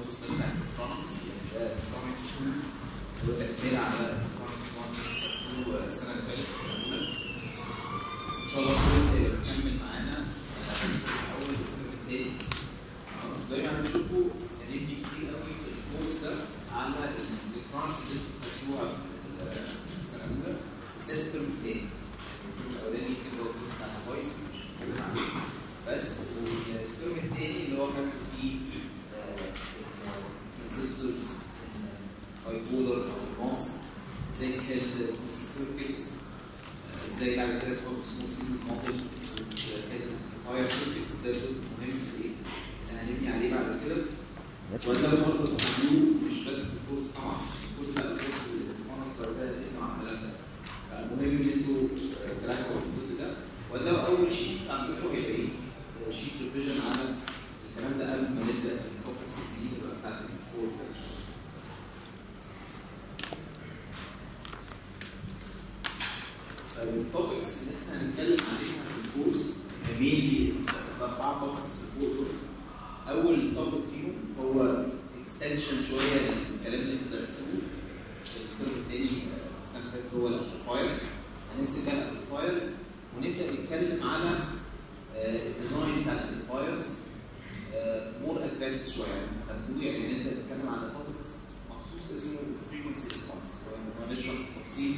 الكورس ده بتاع الكترونكس ده الكترونكس 2 هو تكمل على الكترونكس 1 2 السنه اللي فاتت السنه الاولى ان شاء الله الكورس هيبقى مكمل معانا اول الترم الثاني خلاص زي ما هنشوفوا هنبني كتير قوي في الكورس ده على الالكترونكس اللي انتوا خدتوها في السنه الاولى بالذات الترم الثاني الترم الاولاني كده هو الجزء بتاع الفويسز مش هنتكلم عليه بس والترم الثاني اللي هو كان فيه الترانزستورز باي بولر او الماس ازاي نحل سي سيركتس ازاي بعد كده تحط سمول سيجنال موديل وتحل فاير سيركتس ده جزء مهم في ايه اللي هنبني عليه بعد كده وده برضه تستعملوه مش بس في الكورس طبعا كل بقى الكورس الكونفرنس بعد كده هتبنوا على الكلام ده فالمهم ان انتوا تراجعوا الجزء ده وده اول شيت عندكم هيبقى ايه؟ شيت ريفيجن على الكلام ده قبل ما نبدا التوبكس الجديده بقى بتاعت الكور طيب التوبكس اللي احنا هنتكلم عليها في الكورس مينلي اربع توبكس فوق دول اول توبك فيهم هو اكستنشن شويه للكلام اللي انتوا درستوه الترم الثاني السنه اللي فاتت هو الامبليفايرز هنمسك الامبليفايرز ونبدا نتكلم على الديزاين بتاع الامبليفايرز مور ادفانس شويه خدتوه يعني نبدا نتكلم على توبكس مخصوص اسمه فريكونسي ريسبونس وهنشرح بالتفصيل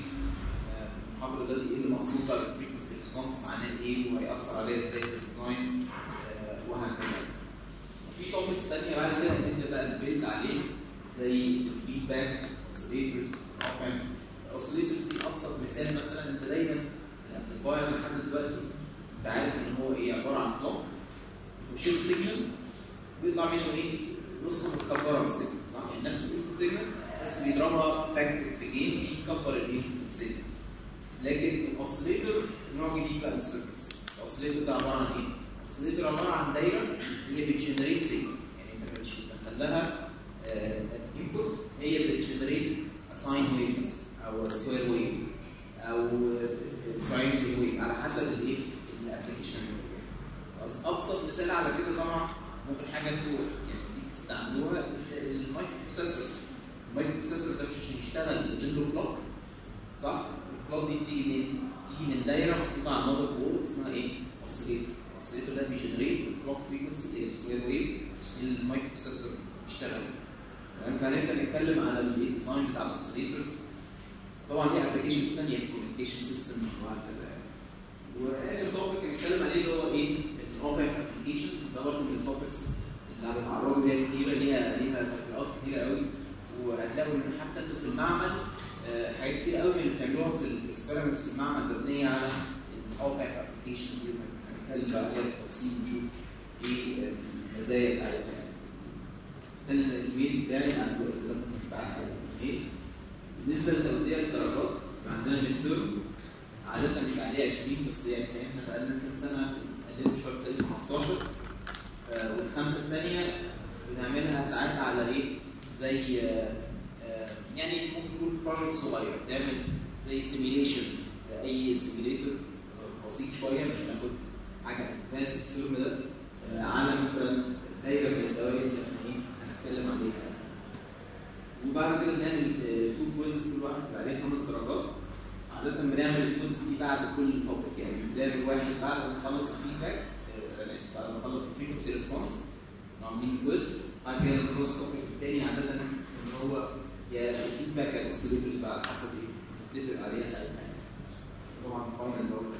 في المحاضره دلوقتي ايه اللي مقصود بقى بالفريكونسي ريسبونس معناه ايه وهيأثر عليها ازاي في الديزاين وهكذا. في توبكس ثانيه بعد كده هنبدا بقى نبيلد عليه زي الفيدباك اوسيليتورز اوبامبس الاوسيليتورز دي ابسط مثال مثلا انت دايما الامبليفاير لحد دلوقتي انت عارف ان هو ايه عباره عن بلوك وشيل سيجنال بيطلع منه ايه؟ نسخه متكبره من السيجنال صح؟ يعني نفس الانبوت سيجنال بس بيضربها في فاكتور في جين بيكبر الايه؟ السيجنال. لكن الاوسيليتور نوع جديد بقى من السيركتس. الاوسيليتور ده عباره عن ايه؟ الاوسيليتور عباره عن دايره هي بتجنريت سيجنال يعني انت بتدخل لها انبوت هي بتجنريت ساين ويف مثلا او سكوير ويف او تراينجل ويف على حسب الايه؟ الابلكيشن خلاص ابسط مثال على كده طبعا ممكن حاجه انتوا يعني تستعملوها المايكرو بروسيسورز المايكرو بروسيسور ده مش عشان يشتغل لازم له كلوك صح؟ الكلوك دي بتيجي منين؟ تيجي من دايره محطوطه على المذر بورد اسمها ايه؟ اوسيليتور الاوسيليتور ده بيجنريت الكلوك فريكونسي اللي هي سكوير ويف المايكرو بروسيسور يشتغل تمام فهنبدا نتكلم على الديزاين بتاع الاوسيليتورز طبعا ليه ابلكيشنز ثانيه في الكوميونيكيشن سيستم وهكذا يعني واخر توبك هنتكلم عليه اللي هو ايه؟ الاوبن ابلكيشنز ده برضه من التوبكس اللي هتتعرضوا ليها كتيره ليها ليها تطبيقات كتيره قوي وهتلاقوا ان حتى انتوا في المعمل آه حاجات كتير قوي من اللي بتعملوها في الاكسبيرمنتس في المعمل مبنيه على الاوبن ابلكيشنز دي هنتكلم بقى عليها بالتفصيل ونشوف ايه المزايا بتاعتها ده الايميل بتاعي على الواتس ده ممكن تبعته ايه بالنسبه لتوزيع الدرجات عندنا ميد ترم عادة بيبقى عليه 20 بس يعني احنا بقالنا كام سنة بنقلب شوية تقريبا 15 آه والخمسة الثانية بنعملها ساعات على ايه؟ زي آه آه يعني ممكن نقول بروجكت صغير تعمل زي سيميليشن أي سيميليتور بسيط شوية مش هناخد حاجة ادفانس الترم ده على مثلا دايرة من الدوائر اللي احنا ايه هنتكلم عليها وبعد كده بنعمل تو كويزز كل واحد بيبقى عليه خمس درجات عادة بنعمل الكويزز دي بعد كل توبيك يعني بنلاقي واحد بعد ما نخلص الفيدباك انا اسف بعد ما نخلص الفريكونسي ريسبونس عاملين كويز بعد كده نخلص التوبيك الثاني عادة ان هو يا الفيدباك يا الاوسيليتورز بقى على حسب ايه نتفق عليها ساعتها يعني طبعا فاينل برضه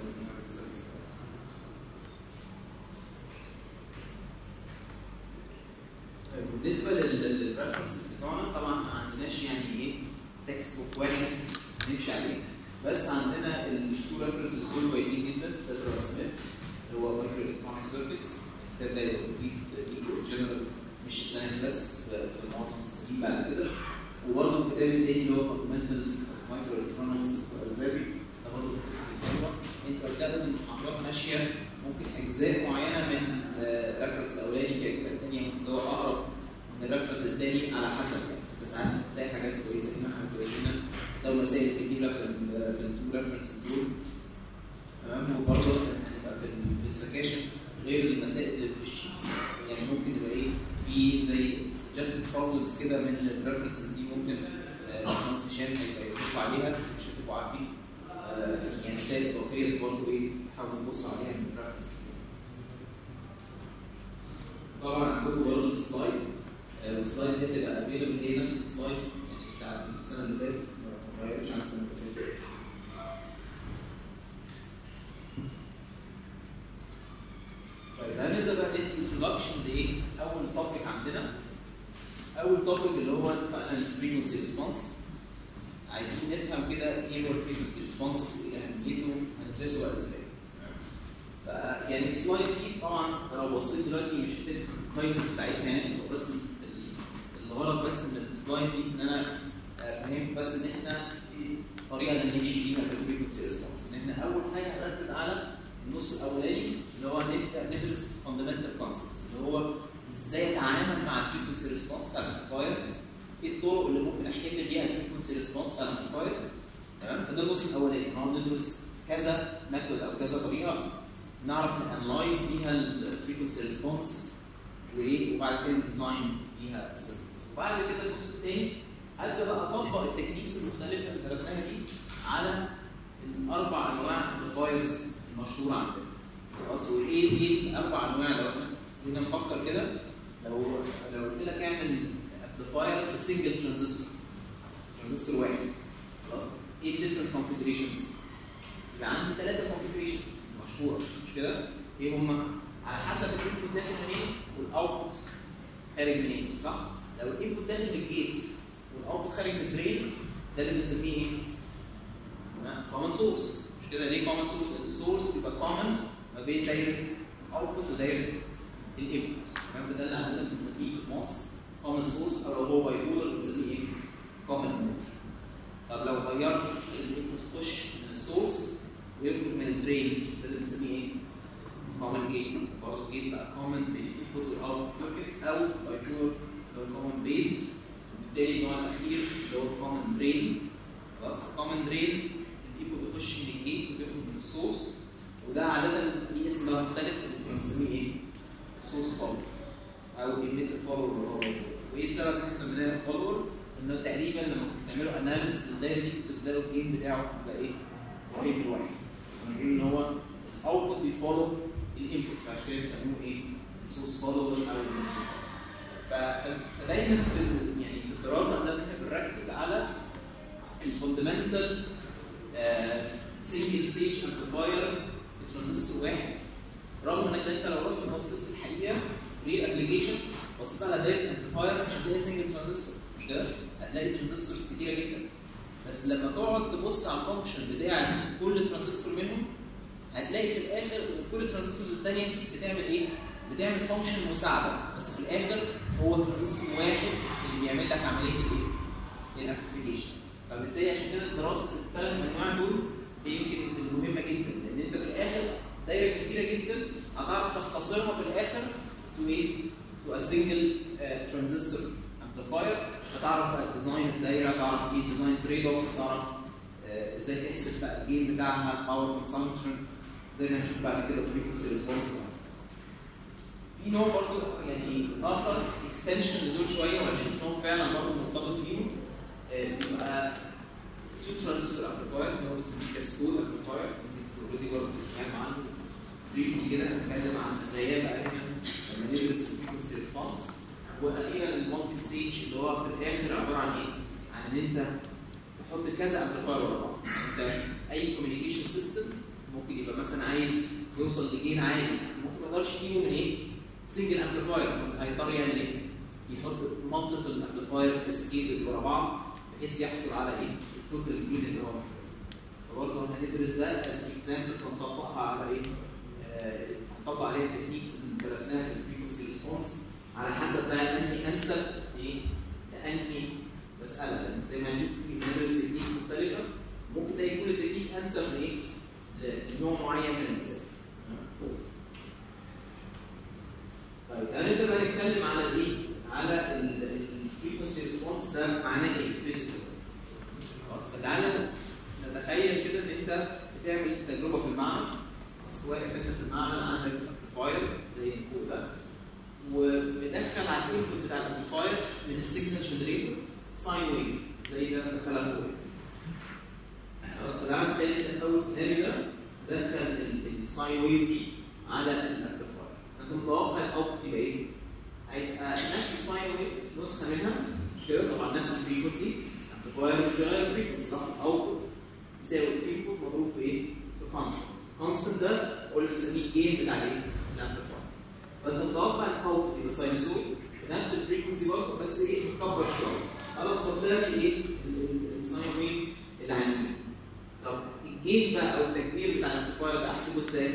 بالنسبه للريفرنسز بتوعنا طبعا ما عندناش يعني ايه تكست بوك واحد نمشي عليه بس عندنا التو ريفرنسز دول كويسين جدا سيدرا سميث اللي هو مايكرو الكترونيك سيركتس الكتاب ده يبقى مفيد ليكو جنرال مش السنه دي بس في معظم السنين بعد كده وبرضه الكتاب التاني اللي هو فاندمنتالز مايكرو الكترونكس والزافي ده برضه حلوه انتوا هتلاقوا ان المحاضرات ماشيه ممكن اجزاء معينه من الريفرنس الاولاني في اجزاء ثانيه ممكن اللي هو اقرب من الريفرنس الثاني على حسب يعني انت ساعات بتلاقي حاجات كويسه هنا حاجات كويسه هنا لو مسائل كتيره في ال في التو ريفرنس دول تمام وبرضه هنبقى في في السكاشن غير المسائل اللي في الشيتس يعني ممكن يبقى ايه في زي suggested problem بروبلمز كده من الريفرنسز دي ممكن آه، باشمهندس هشام هيبقى يقول عليها عشان تبقوا عارفين آه، يعني مسائل اضافيه برضه ايه تحاولوا تبصوا عليها من الريفرنسز طبعا عندكم برضه السلايدز آه، السلايدز دي هتبقى افيلبل هي نفس السلايدز يعني بتاعت السنه اللي فاتت ما اتغيرتش عن السنه اللي فاتت طيب هنبدا بقى ندي انتروداكشن لايه؟ اول توبيك عندنا اول توبيك اللي هو اتفقنا الفريكونسي ريسبونس عايزين نفهم كده ايه هو الفريكونسي ريسبونس وايه اهميته هندرسه بقى ازاي فيعني السلايد فيه طبعا لو بصيت دلوقتي مش هتفهم التايتلز بتاعتها يعني هو بس ال- الغرض بس من السلايد دي ان انا افهمك بس ان احنا إيه الطريقه اللي هنمشي بيها في الفريكونسي ريسبونس ان احنا اول حاجه هنركز على النص الاولاني اللي هو نبدا ندرس فاندمنتال كونسبتس اللي هو ازاي اتعامل مع الفريكونسي ريسبونس بتاع الامبليفايرز ايه الطرق اللي ممكن احل بيها الفريكونسي ريسبونس بتاع الامبليفايرز تمام فده النص الاولاني هنقعد ندرس كذا ميثود او كذا طريقه نعرف نانلايز بيها الفريكونسي ريسبونس وايه وبعد كده ديزاين بيها السيركتس وبعد كده النص الثاني ابدا بقى اطبق التكنيكس المختلفه اللي درسناها دي على الاربع انواع الفايز المشهوره عندنا خلاص وايه ايه الاربع انواع لو احنا جينا نفكر كده لو لو قلت لك اعمل امبليفاير سنجل ترانزستور ترانزستور واحد خلاص ايه الديفرنت كونفيجريشنز يبقى عندي ثلاثه كونفيجريشنز مشهوره مش كده ايه هم على حسب الانبوت داخل منين والاوتبوت خارج منين صح لو الانبوت داخل من الجيت والاوتبوت خارج من الدرين ده اللي بنسميه ايه كومن سورس مش كده ليه كومن سورس السورس يبقى كومن ما بين دايره الاوتبوت ودايره الانبوت تمام ده اللي عندنا بنسميه في مصر كومن سورس او لو هو باي بولر بنسميه ايه كومن ايميتر طب لو غيرت الانبوت تخش من السورس ويخرج من الدرين ده اللي بنسميه ايه كومن جيت برضه الجيت بقى كومن بين الانبوت والاوتبوت سيركتس او باي بولر اللي هو كومن بيس وبالتالي النوع الاخير اللي هو كومن درين خلاص الكومن درين الانبوت بيخش من الجيت وبيخرج من السورس وده عادة ليه اسم بقى مختلف اللي بنسميه ايه؟ السورس فولور او ايميتر فولور وايه السبب ان احنا سميناه فولور؟ انه تقريبا لما كنت تعملوا اناليسيس للدايره دي كنت تلاقوا الجيم بتاعه يبقى ايه؟ قريب من واحد بنقول ان هو الاوتبوت بيفولو الانبوت فعشان كده بيسموه ايه؟ السورس فولور او الانبوت فدايما في ال- يعني في الدراسه ده احنا بنركز على الفوندمنتال سنجل ستيج امبليفاير ترانزستور واحد رغم انك انت لو رحت بصيت في الحقيقه ريل ابلكيشن بصيت على دايره امبليفاير مش هتلاقي سنجل ترانزستور مش كده؟ هتلاقي ترانزستورز كتيره جدا بس لما تقعد تبص على الفانكشن بتاع كل ترانزستور منهم هتلاقي في الاخر ان كل الترانزستورز الثانيه دي بتعمل ايه؟ بتعمل فانكشن مساعده بس في الاخر هو ترانزستور واحد اللي بيعمل لك عمليه الايه؟ الامبليفيكيشن فبالتالي عشان كده دراسه الثلاث انواع دول هي يمكن المهمه جدا لان انت في الاخر دايره كبيره جدا هتعرف تختصرها في الاخر تو ايه؟ تو ا سنجل ترانزستور امبليفاير هتعرف بقى ديزاين الدايره تعرف ايه ديزاين تريد اوفز تعرف آه، ازاي تحسب بقى الجين بتاعها باور كونسامشن زي ما هنشوف بعد كده فريكونسي ريسبونس في نوع برضه يعني اخر اكستنشن لدول شويه وهنشوف نوع فعلا برضه مرتبط بيهم آه، بيبقى تو ترانزستور امبليفايرز اللي هو بنسميه كاسكود امبليفاير اوريدي برضه سمعنا عنه بريفلي كده هنتكلم عن مزاياه بقى هنا لما ندرس الفريكونسي ريسبونس واخيرا المالتي ستيج اللي هو في الاخر عباره عن ايه؟ عن ان انت تحط كذا امبليفاير ورا بعض انت اي كوميونيكيشن سيستم ممكن يبقى مثلا عايز يوصل لجين عالي ممكن ما يقدرش يجيبه من ايه؟ سنجل امبليفاير هيضطر يعمل ايه؟ يحط مالتيبل امبليفاير كاسكيدد ورا بعض بحيث يحصل على ايه؟ التوتال جين اللي هو محتاجه. فبرضه هندرس ده از اكزامبلز هنطبقها على ايه؟ آه، هنطبق عليها التكنيكس اللي درسناها في الفريكونسي ريسبونس على حسب بقى انهي انسب ايه؟ لانهي مساله لان زي ما هنشوف في ندرس تكنيكس مختلفه ممكن تلاقي كل تكنيك انسب لايه؟ لنوع معين من المسائل. طيب هنبدا بقى نتكلم على الايه؟ على الفريكونسي ريسبونس ده معناه ايه؟ فيزيكال. خلاص فتعالى نتخيل كده ان انت بتعمل تجربه في المعمل بس واقف انت في المعمل عندك فايل زي اللي فوق ده وبدخل على الانبوت بتاع الامبليفاير من السيجنال جنريتور ساين ويف زي ده دخلها فوق خلاص فده تخيل انت في اول سيناريو ده دخل الساين ويف دي على الامبليفاير انت متوقع الاوتبوت يبقى ايه؟ هيبقى نفس الساين ويف نسخه منها مش كده طبعا نفس الفريكونسي امبليفاير مش بيغير الفريكونسي صح الاوتبوت يساوي الانبوت مضروب في ايه؟ في كونستنت كونستنت ده هو اللي بنسميه الجين بتاع الايه؟ الامبليفاير فانت متوقع الاوتبوت يبقى ساينسويد بنفس الفريكونسي برضه بس ايه مكبر شويه خلاص فده ايه الساين ويف اللي عندي طب الجين بقى او التكبير بتاع الامبليفاير ده احسبه ازاي؟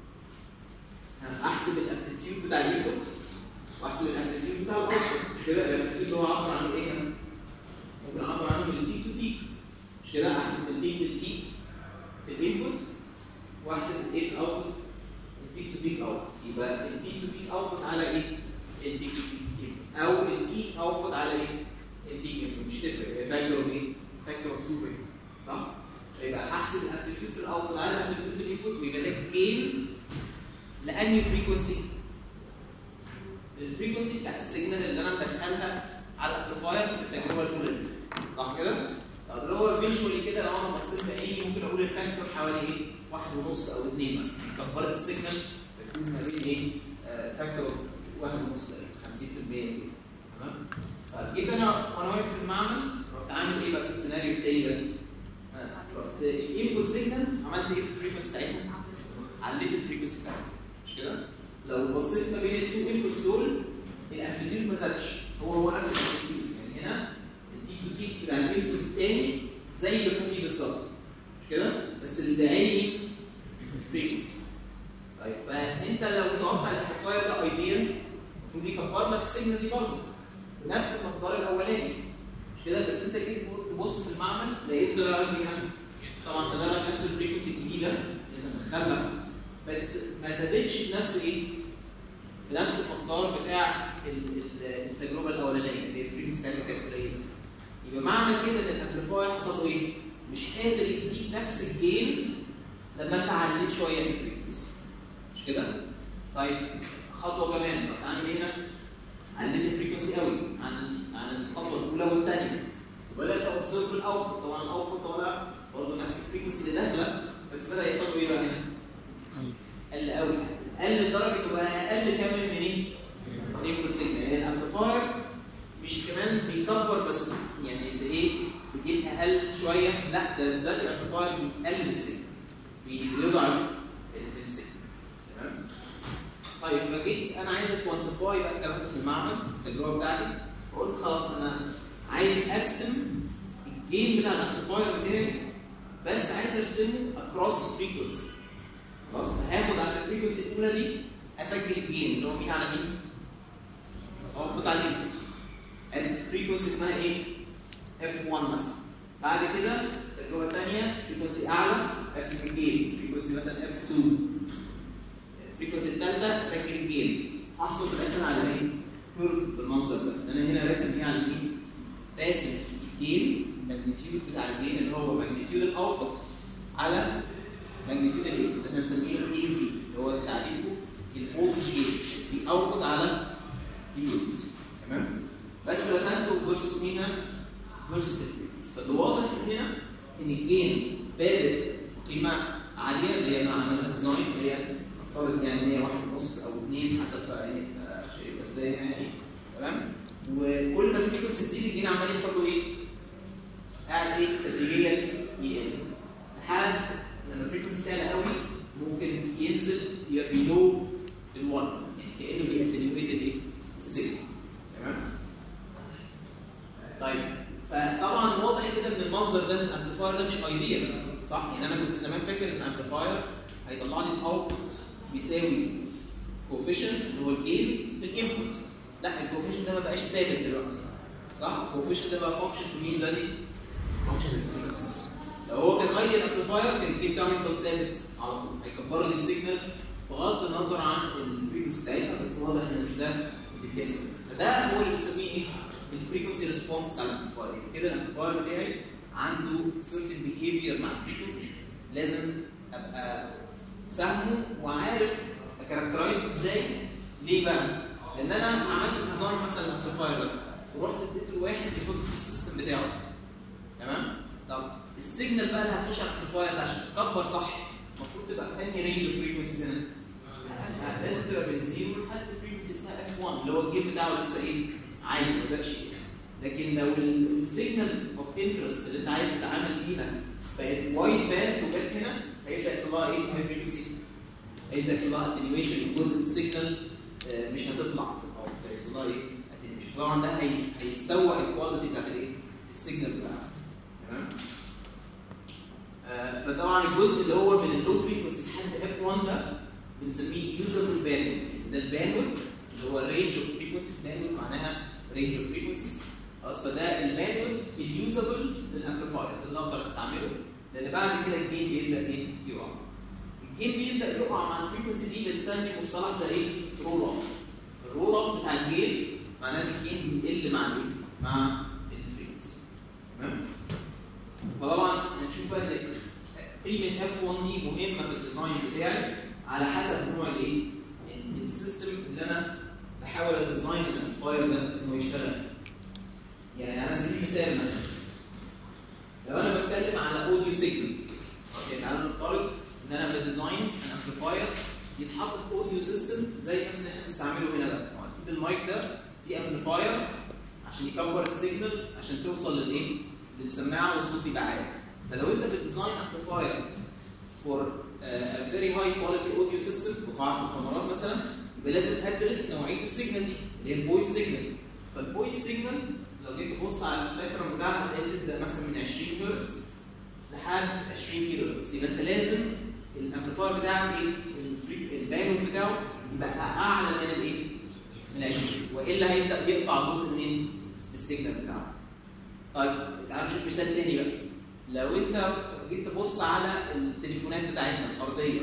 احسب الامبليتيود بتاع الانبوت واحسب الامبليتيود بتاع الاوتبوت مش كده الامبليتيود اللي هو عبر عن ايه هنا؟ ممكن اعبر عنه من البيك تو بيك مش كده احسب من البيك للبيك في الانبوت واحسب الايه في الاوتبوت البيك تو بيك اوتبوت يبقى البيك تو بيك اوتبوت على ايه؟ البيك تو بيك او البيك اوتبوت على ايه؟ البيك انبوت مش تفرق هي فاكتور اوف ايه؟ فاكتور اوف 2 صح؟ يبقى هحسب الامبليتيود في الاوتبوت على الامبليتيود في الانبوت ويبقى ده جين لاني فريكونسي الفريكونسي بتاعت السيجنال اللي انا مدخلها على الامبليفاير في التجربه الاولى دي صح كده؟ طب اللي هو فيجوالي كده لو انا بصيت بعيني ممكن اقول الفاكتور حوالي ايه؟ واحد ونص او اثنين مثلا كبرت السيجنال فيكون ما بين ايه؟ آه فاكتور واحد ونص 50% زياده تمام؟ فجيت انا وانا واقف في المعمل رحت عامل ايه بقى في السيناريو التاني ده؟ آه، رحت الانبوت سيجنال عملت ايه في الفريكونسي بتاعتهم؟ عليت الفريكونسي بتاعتهم مش كده؟ لو بصيت ما بين التو انبوتس دول الامبليتيود ما زادش هو هو نفس الامبليتيود يعني هنا البيك تو بيك بتاع الانبوت الثاني زي اللي فوقيه بالظبط مش كده؟ بس اللي عالي الفريكونسي طيب فانت لو متوقع الامبليفاير ده ايديال المفروض يكبر لك السيجنال دي برضه بنفس المقدار الاولاني مش كده بس انت جيت تبص في المعمل لقيت طلع لك ايه؟ طبعا طلع لك نفس الفريكونسي الجديده اللي انت مدخلها بس ما زادتش بنفس ايه؟ بنفس المقدار بتاع ال- ال- التجربه الاولانيه اللي الفريكونسي بتاعتها كانت قليله. يبقى معنى كده ان الامبليفاير حصل له ايه؟ مش قادر يديك نفس الجين لما انت عليت شويه في الفريكونسي. مش كده؟ طيب خطوه كمان رحت عامل ايه هنا؟ عليت الفريكونسي قوي عن عن الخطوه الاولى والثانيه. وبدات اوبزرف الاوتبوت طبعا الاوتبوت طالع برضه نفس الفريكونسي اللي داخله بس بدا يحصل له ايه بقى هنا؟ قل قوي قل لدرجه انه بقى اقل كمان من ايه؟ انبوت سيجنال يعني الامبليفاير مش كمان بيكبر بس يعني اللي ايه بيجيب اقل شويه لا ده دلوقتي الامبليفاير بيقلل السيجنال بيضعف السيجنال تمام طيب فجيت انا عايز كوانتيفاي بقى الكلام ده في المعمل في التجربه بتاعتي فقلت خلاص انا عايز ارسم الجين بتاع الامبليفاير بتاعي بس عايز ارسمه اكروس فريكونسي خلاص هاخد على الفريكونسي الاولى دي اسجل الجين اللي هو مين على مين؟ اوتبوت على الانبوت الفريكونسي اسمها ايه؟ F1 مثلا بعد كده التجربه الثانيه فريكونسي اعلى ارسم الجين فريكونسي مثلا F2 الفريكونسي الثالثه اسجل الجين احصل في الاخر على ايه؟ كيرف بالمنظر ده انا هنا راسم ايه على الجين؟ راسم الجين الماجنتيود بتاع الجين اللي هو ماجنتيود الاوتبوت على ماجنتيود الايه؟ اللي احنا بنسميه اي في اللي هو تعريفه الفولتج جين في اوتبوت على في يوتيوب تمام؟ بس رسمته فيرسس مين فيرسس الفريكونسي فاللي واضح هنا ان الجين بادئ قيمه عاليه اللي هي انا عملتها ديزاين اللي هي نفترض يعني ان هي واحد ونص او اثنين حسب بقى انت شايفها ازاي يعني تمام؟ وكل ما الفريكونسي تزيد الجين عمال يحصل له ايه؟ قاعد ايه؟ تدريجيا يقل لحد لما الفريكونسي تعلى قوي ممكن ينزل يبقى بيلو ال1 يعني كانه بيأتنيويت الايه؟ السيجنال تمام؟ طيب فطبعا واضح كده من المنظر ده ان الامبليفاير ده مش ايديال صح؟ يعني انا كنت زمان فاكر ان الامبليفاير هيطلع لي الاوتبوت بيساوي كوفيشنت اللي هو الجين في الانبوت لا الكوفيشنت ده ما بقاش ثابت دلوقتي صح؟ الكوفيشنت ده بقى فانكشن في مين دلوقتي؟ فانكشن في الفريكونسي لو هو كان ايديال امبليفاير كان الجين بتاعه يفضل ثابت على طول هيكبر لي السيجنال بغض النظر عن الفريكونسي بتاعتها بس واضح ان مش ده اللي بيحصل فده هو اللي بنسميه ايه؟ الفريكونسي ريسبونس بتاع الامبليفاير كده الامبليفاير بتاعي عنده certain behavior مع الفريكونسي لازم ابقى فاهمه وعارف اكاركترايزه ازاي ليه بقى؟ لان انا عملت ديزاين مثلا الامبليفاير ده ورحت اديته لواحد يحطه في السيستم بتاعه تمام طب السيجنال بقى اللي هتخش على الامبليفاير ده عشان تكبر صح المفروض تبقى في انهي رينج اوف فريكونسيز هنا لازم تبقى من زيرو لحد فريكونسي اسمها اف 1 اللي هو الجيم بتاعه لسه ايه عالي ما جابش ايه لكن لو السيجنال اوف انترست اللي انت عايز تتعامل بيها بقت وايد باند وجت هنا هيبدا يحصل لها ايه في الهاي فريكونسي هيبدا يحصل لها اتنيويشن جزء من السيجنال آه، مش هتطلع في الاول هيحصل لها ايه اتنيويشن طبعا ده هي- هيسوق الكواليتي بتاعت الايه السيجنال بتاعها تمام آه، فطبعا الجزء اللي هو من اللو فريكونسي لحد اف 1 ده بنسميه يوزابل باندويث ده الباندويث اللي هو رينج اوف فريكونسيز باندويث معناها رينج اوف فريكونسيز خلاص فده الباندويث اليوزابل للامبليفاير ده اللي اقدر استعمله لان بعد كده الجين بيبدا ايه يقع الجين بيبدا يقع مع الفريكونسي دي بنسمي المصطلح ده ايه رول اوف الرول اوف بتاع الجين معناه ان الجين بيقل مع الايه مع الفريكونسي تمام فطبعا هنشوف بقى ان قيمه اف 1 دي مهمه في الديزاين بتاعي على حسب نوع الايه ال- السيستم اللي انا بحاول اديزاين الامبليفاير ده ان هو يشتغل فيه يعني على سبيل المثال مثلا لو انا بتكلم على اوديو سيجنال خلاص يعني تعالى نفترض ان انا بديزاين امبليفاير يتحط في اوديو سيستم زي مثلا اللي احنا بنستعمله هنا ده هو اكيد المايك ده فيه امبليفاير عشان يكبر السيجنال عشان توصل للايه؟ للسماعه والصوت يبقى عالي فلو انت بتديزاين امبليفاير فور a very high quality audio system في قاعه مؤتمرات مثلا يبقى لازم تدرس نوعيه السيجنال دي اللي هي الفويس سيجنال فالفويس سيجنال لو جيت تبص على السبيكترم بتاعها هتلاقي تبدا مثلا من 20 هرتز لحد 20 كيلو هرتز يبقى انت لازم الامبليفاير بتاعك ايه الفري- الباندويث بتاعه يبقى اعلى من الايه؟ من 20 والا هيبدا يقطع جزء منين؟ من السيجنال بتاعه طيب تعال نشوف مثال تاني بقى لو انت جيت تبص على التليفونات بتاعتنا الارضيه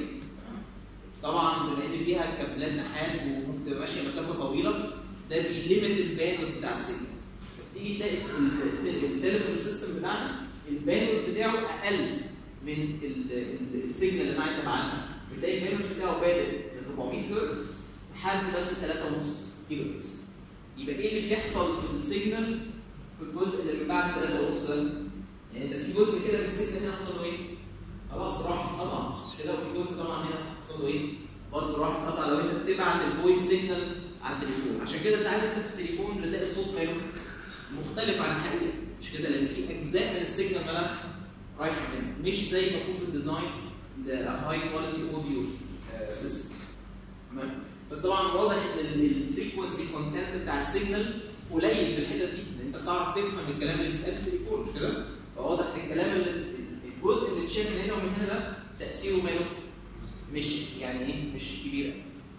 طبعا بما ان فيها كابلات نحاس وممكن تبقى ماشيه مسافه طويله ده بيليمت الباندويث بتاع السيجنال تيجي تلاقي ال- ال- التليفون سيستم بتاعنا الباندويث بتاعه اقل من ال- ال- السيجنال اللي انا عايز ابعتها بتلاقي الباندويث بتاعه بادئ من 400 هرتز لحد بس 3.5 كيلو هرتز يبقى ايه اللي بيحصل في السيجنال في الجزء اللي من بعد 3.5 ده؟ يعني انت في جزء كده من السيجنال هنا حصل له ايه؟ خلاص راح قطع مش كده وفي جزء طبعا هنا حصل له ايه؟ برضه راح قطع لو انت بتبعت الفويس سيجنال على التليفون عشان كده ساعات انت في التليفون بتلاقي الصوت ماله مختلف عن الحقيقه مش كده لان في اجزاء من السيجنال مالها رايحه منه مش زي ما يكون الديزاين لهاي كواليتي اوديو سيستم تمام بس طبعا واضح ان الفريكونسي كونتنت بتاع السيجنال قليل في الحتت دي لان انت بتعرف تفهم الكلام اللي بيتقال في التليفون مش كده فواضح ان الكلام اللي الجزء اللي اتشاف من هنا ومن هنا ده تاثيره ماله مش يعني ايه مش كبير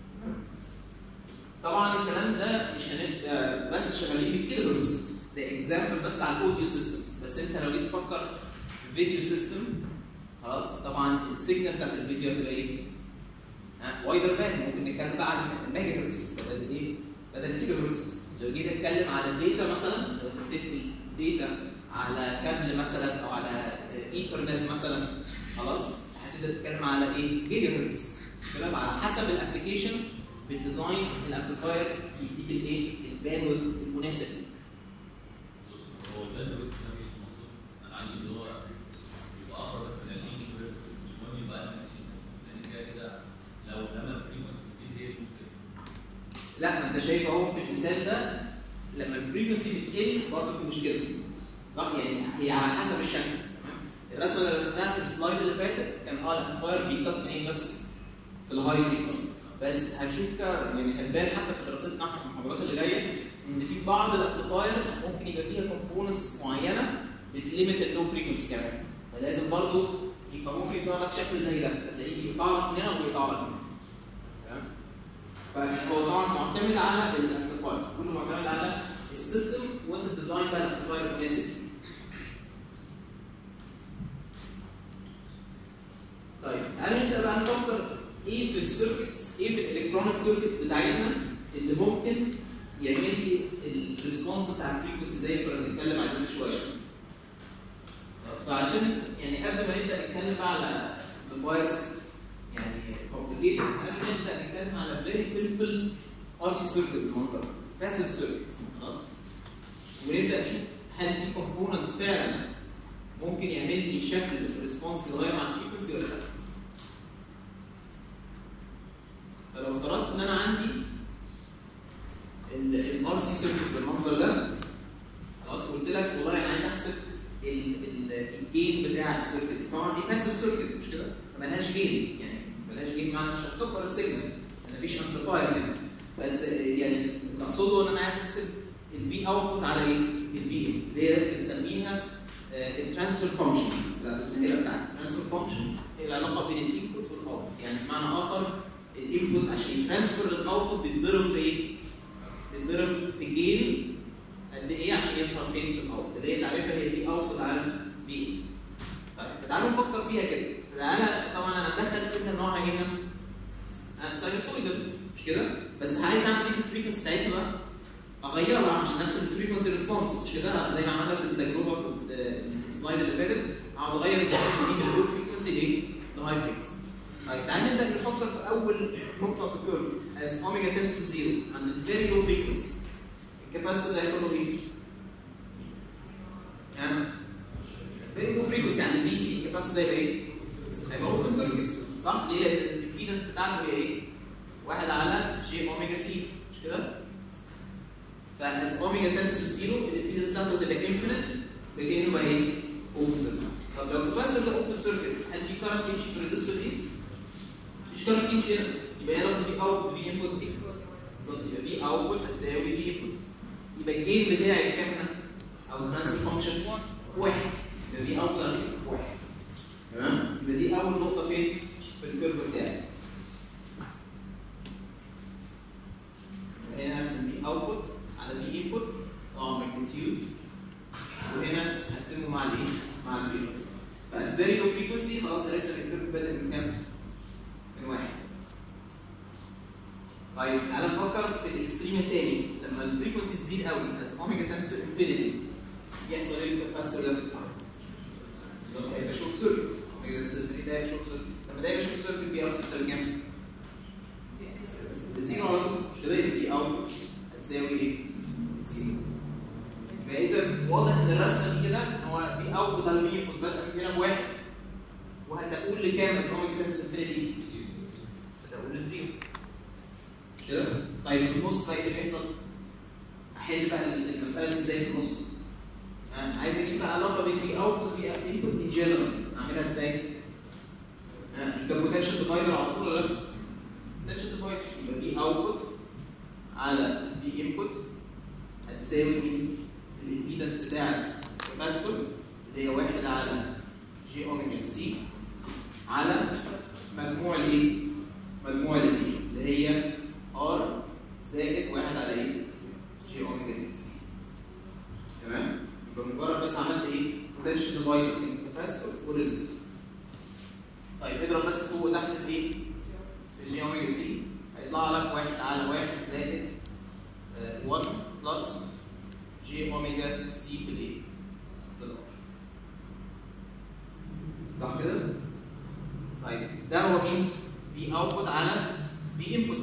طبعا الكلام ده مش هنبقى بس شغالين بالكيلو هرتز ده اكزامبل بس على الاوديو سيستمز بس انت لو جيت تفكر في فيديو سيستم خلاص طبعا السيجنال بتاعت الفيديو هتبقى ايه؟ ها وايدر باند ممكن نتكلم بقى عن الميجا هرتز بدل ايه؟ بدل الكيلو هرتز لو جيت اتكلم على الداتا مثلا لو انت بتنقل داتا على كابل مثلا او على ايثرنت مثلا خلاص هتبدا تتكلم على ايه؟ جيجا هرتز كده على حسب الابلكيشن بالديزاين الامبليفاير يديك الايه؟ الباندويث المناسب ليك. هو الباندويث ده مش المفروض انا عايز اللي هو يبقى اقرب بس من 20 كيلو هرتز مش مهم يبقى اقل من 20 لان كده كده لو لما الفريكونسي بتزيد هي دي المشكله لا ما انت شايف اهو في المثال ده لما الفريكونسي بتقل برضه في مشكله صح يعني هي على حسب الشكل تمام؟ الرسمه اللي رسمناها في السلايد اللي فاتت كان اه الامبليفاير بيكت منين بس في الهاي فريكونسي بس هنشوف كده يعني هتبان حتى في دراستنا في المحاضرات اللي جايه ان في بعض الامبليفايرز ممكن يبقى فيها كومبوننتس معينه بتليمت اللو فريكونسي كمان فلازم برضه يبقى ممكن يظهر لك شكل زي ده تلاقيه يقطع لك من هنا ويقطع لك من هنا تمام فهو طبعا معتمد على الامبليفاير جزء معتمد على السيستم وانت الديزاين بقى الامبليفاير المناسب طيب تعالى نبدا بقى نفكر ايه في السيركتس ايه في الالكترونيك سيركتس بتاعتنا اللي ممكن يعمل لي الريسبونس بتاع الفريكونسي زي ما كنا بنتكلم عليه من شويه خلاص فعشان يعني قبل ما نبدا نتكلم بقى على الفايرس يعني complicated قبل ما نبدا نتكلم على very simple RC circuit بالمنظر passive circuit خلاص ونبدا نشوف هل في كومبوننت فعلا ممكن يعمل لي شكل الريسبونس يتغير مع الفريكونسي ولا لا فلو افترضت ان انا عندي الار سي سيركت بالمنظر ده خلاص قلت لك والله انا عايز احسب ال- ال- الجين بتاع السيركت دي طبعا دي باسيف سيركت مش كده؟ فمالهاش جين يعني مالهاش جين معنى مش هتكبر السيجنال مفيش امبليفاير هنا بس يعني اللي اقصده ان انا عايز احسب الفي اوتبوت على ايه؟ الفي ان اللي هي بنسميها الترانسفير فانكشن الدائره بتاعت الترانسفير فانكشن هي العلاقه بين الانبوت والاوتبوت يعني بمعنى اخر الانبوت عشان يترانسفير للاوتبوت بيتضرب في ايه؟ بيتضرب في جين قد ايه عشان يظهر فين في الاوتبوت اللي هي تعريفها هي في اوتبوت على في ان طيب تعالوا نفكر فيها كده انا طبعا انا مدخل سيجنال نوعها هنا ساينوسويدال مش كده بس عايز اعمل ايه في الفريكونسي بتاعتها بقى اغيرها عشان نفس الفريكونسي ريسبونس مش كده زي ما عملنا في التجربه في السلايد اللي فاتت اقعد اغير الفريكونسي دي من لو فريكونسي لايه؟ لهاي فريكونسي طيب تعالى نبدا نفكر في اول نقطه في الكيرف as omega tends to zero عند very low frequency الكاباسيتور ده هيحصل له ايه؟ ها؟ very low frequency عند الدي سي الكاباسيتور ده يبقى ايه؟ هيبقى اوبن سيركت صح؟ ليه؟ لان الامبيدنس بتاعته هي ايه؟ واحد على جي اوميجا سي مش كده؟ فاز اوميجا تنس تو زيرو الامبيدنس بتاعته تبقى انفينيت لكنه بقى ايه؟ اوبن سيركت طب لو الكاباسيتور ده اوبن سيركت هل في كارنت يمشي في الريزستور دي؟ مفيش كارنت يمشي هنا يبقى هنا في اوت في انبوت ايه؟ بالظبط يبقى في اوتبوت هتساوي في انبوت يبقى الجين بتاعي كام هنا؟ او ترانسفير فانكشن واحد يبقى في اوتبوت على واحد تمام؟ يبقى دي اول نقطه فين؟ في الكيرف بتاعي هنا هرسم بي اوتبوت على بي انبوت اه ماجنتيود وهنا هرسمه مع الايه؟ مع الفريكونسي فالفيري لو فريكونسي خلاص عرفنا ان الكيرف بدا من كام؟ من واحد طيب تعالى نفكر في الاكستريم الثاني لما الفريكونسي تزيد قوي از اوميجا تنس تو انفينيتي يحصل ايه الكاباسيتور ده؟ بالظبط هيبقى شورت سيركت اوميجا تنس تو انفينيتي ده شورت سيركت لما ده يبقى شورت سيركت بي اوت تساوي كام؟ زيرو على طول مش كده يبقى بي اوت هتساوي ايه؟ زيرو يبقى اذا واضح ان الرسمه دي كده ان هو بي اوت على بي انبوت بدأ من هنا بواحد وهتقول لكام از اوميجا تنس تو انفينيتي؟ هتقول للزيرو مش كده؟ طيب في النص بقى ايه اللي هيحصل؟ احل بقى المساله دي ازاي في النص؟ أنا عايز اجيب بقى علاقه بين في اوت وفي انبوت ان جنرال اعملها ازاي؟ ها، مش ده بوتنشال ديفايدر على طول ولا لا؟ بوتنشال ديفايدر يبقى في اوتبوت على في انبوت هتساوي الامبيدنس بتاعت الكاباسيتور اللي هي واحد على جي اوميجا سي على مجموع الايه؟ مجموع الايه؟ اللي هي ار زائد واحد على ايه؟ جي اوميجا سي تمام؟ يبقى مجرد بس عملت ايه؟ بوتنشال ديفايدر بين الكاباسيتور والريزستور طيب اضرب بس فوق وتحت في ايه؟ في جي اوميجا سي هيطلع لك واحد على واحد زائد آه، 1 بلس جي اوميجا سي في الايه؟ في الار صح كده؟ طيب ده هو مين؟ بي اوتبوت على بي انبوت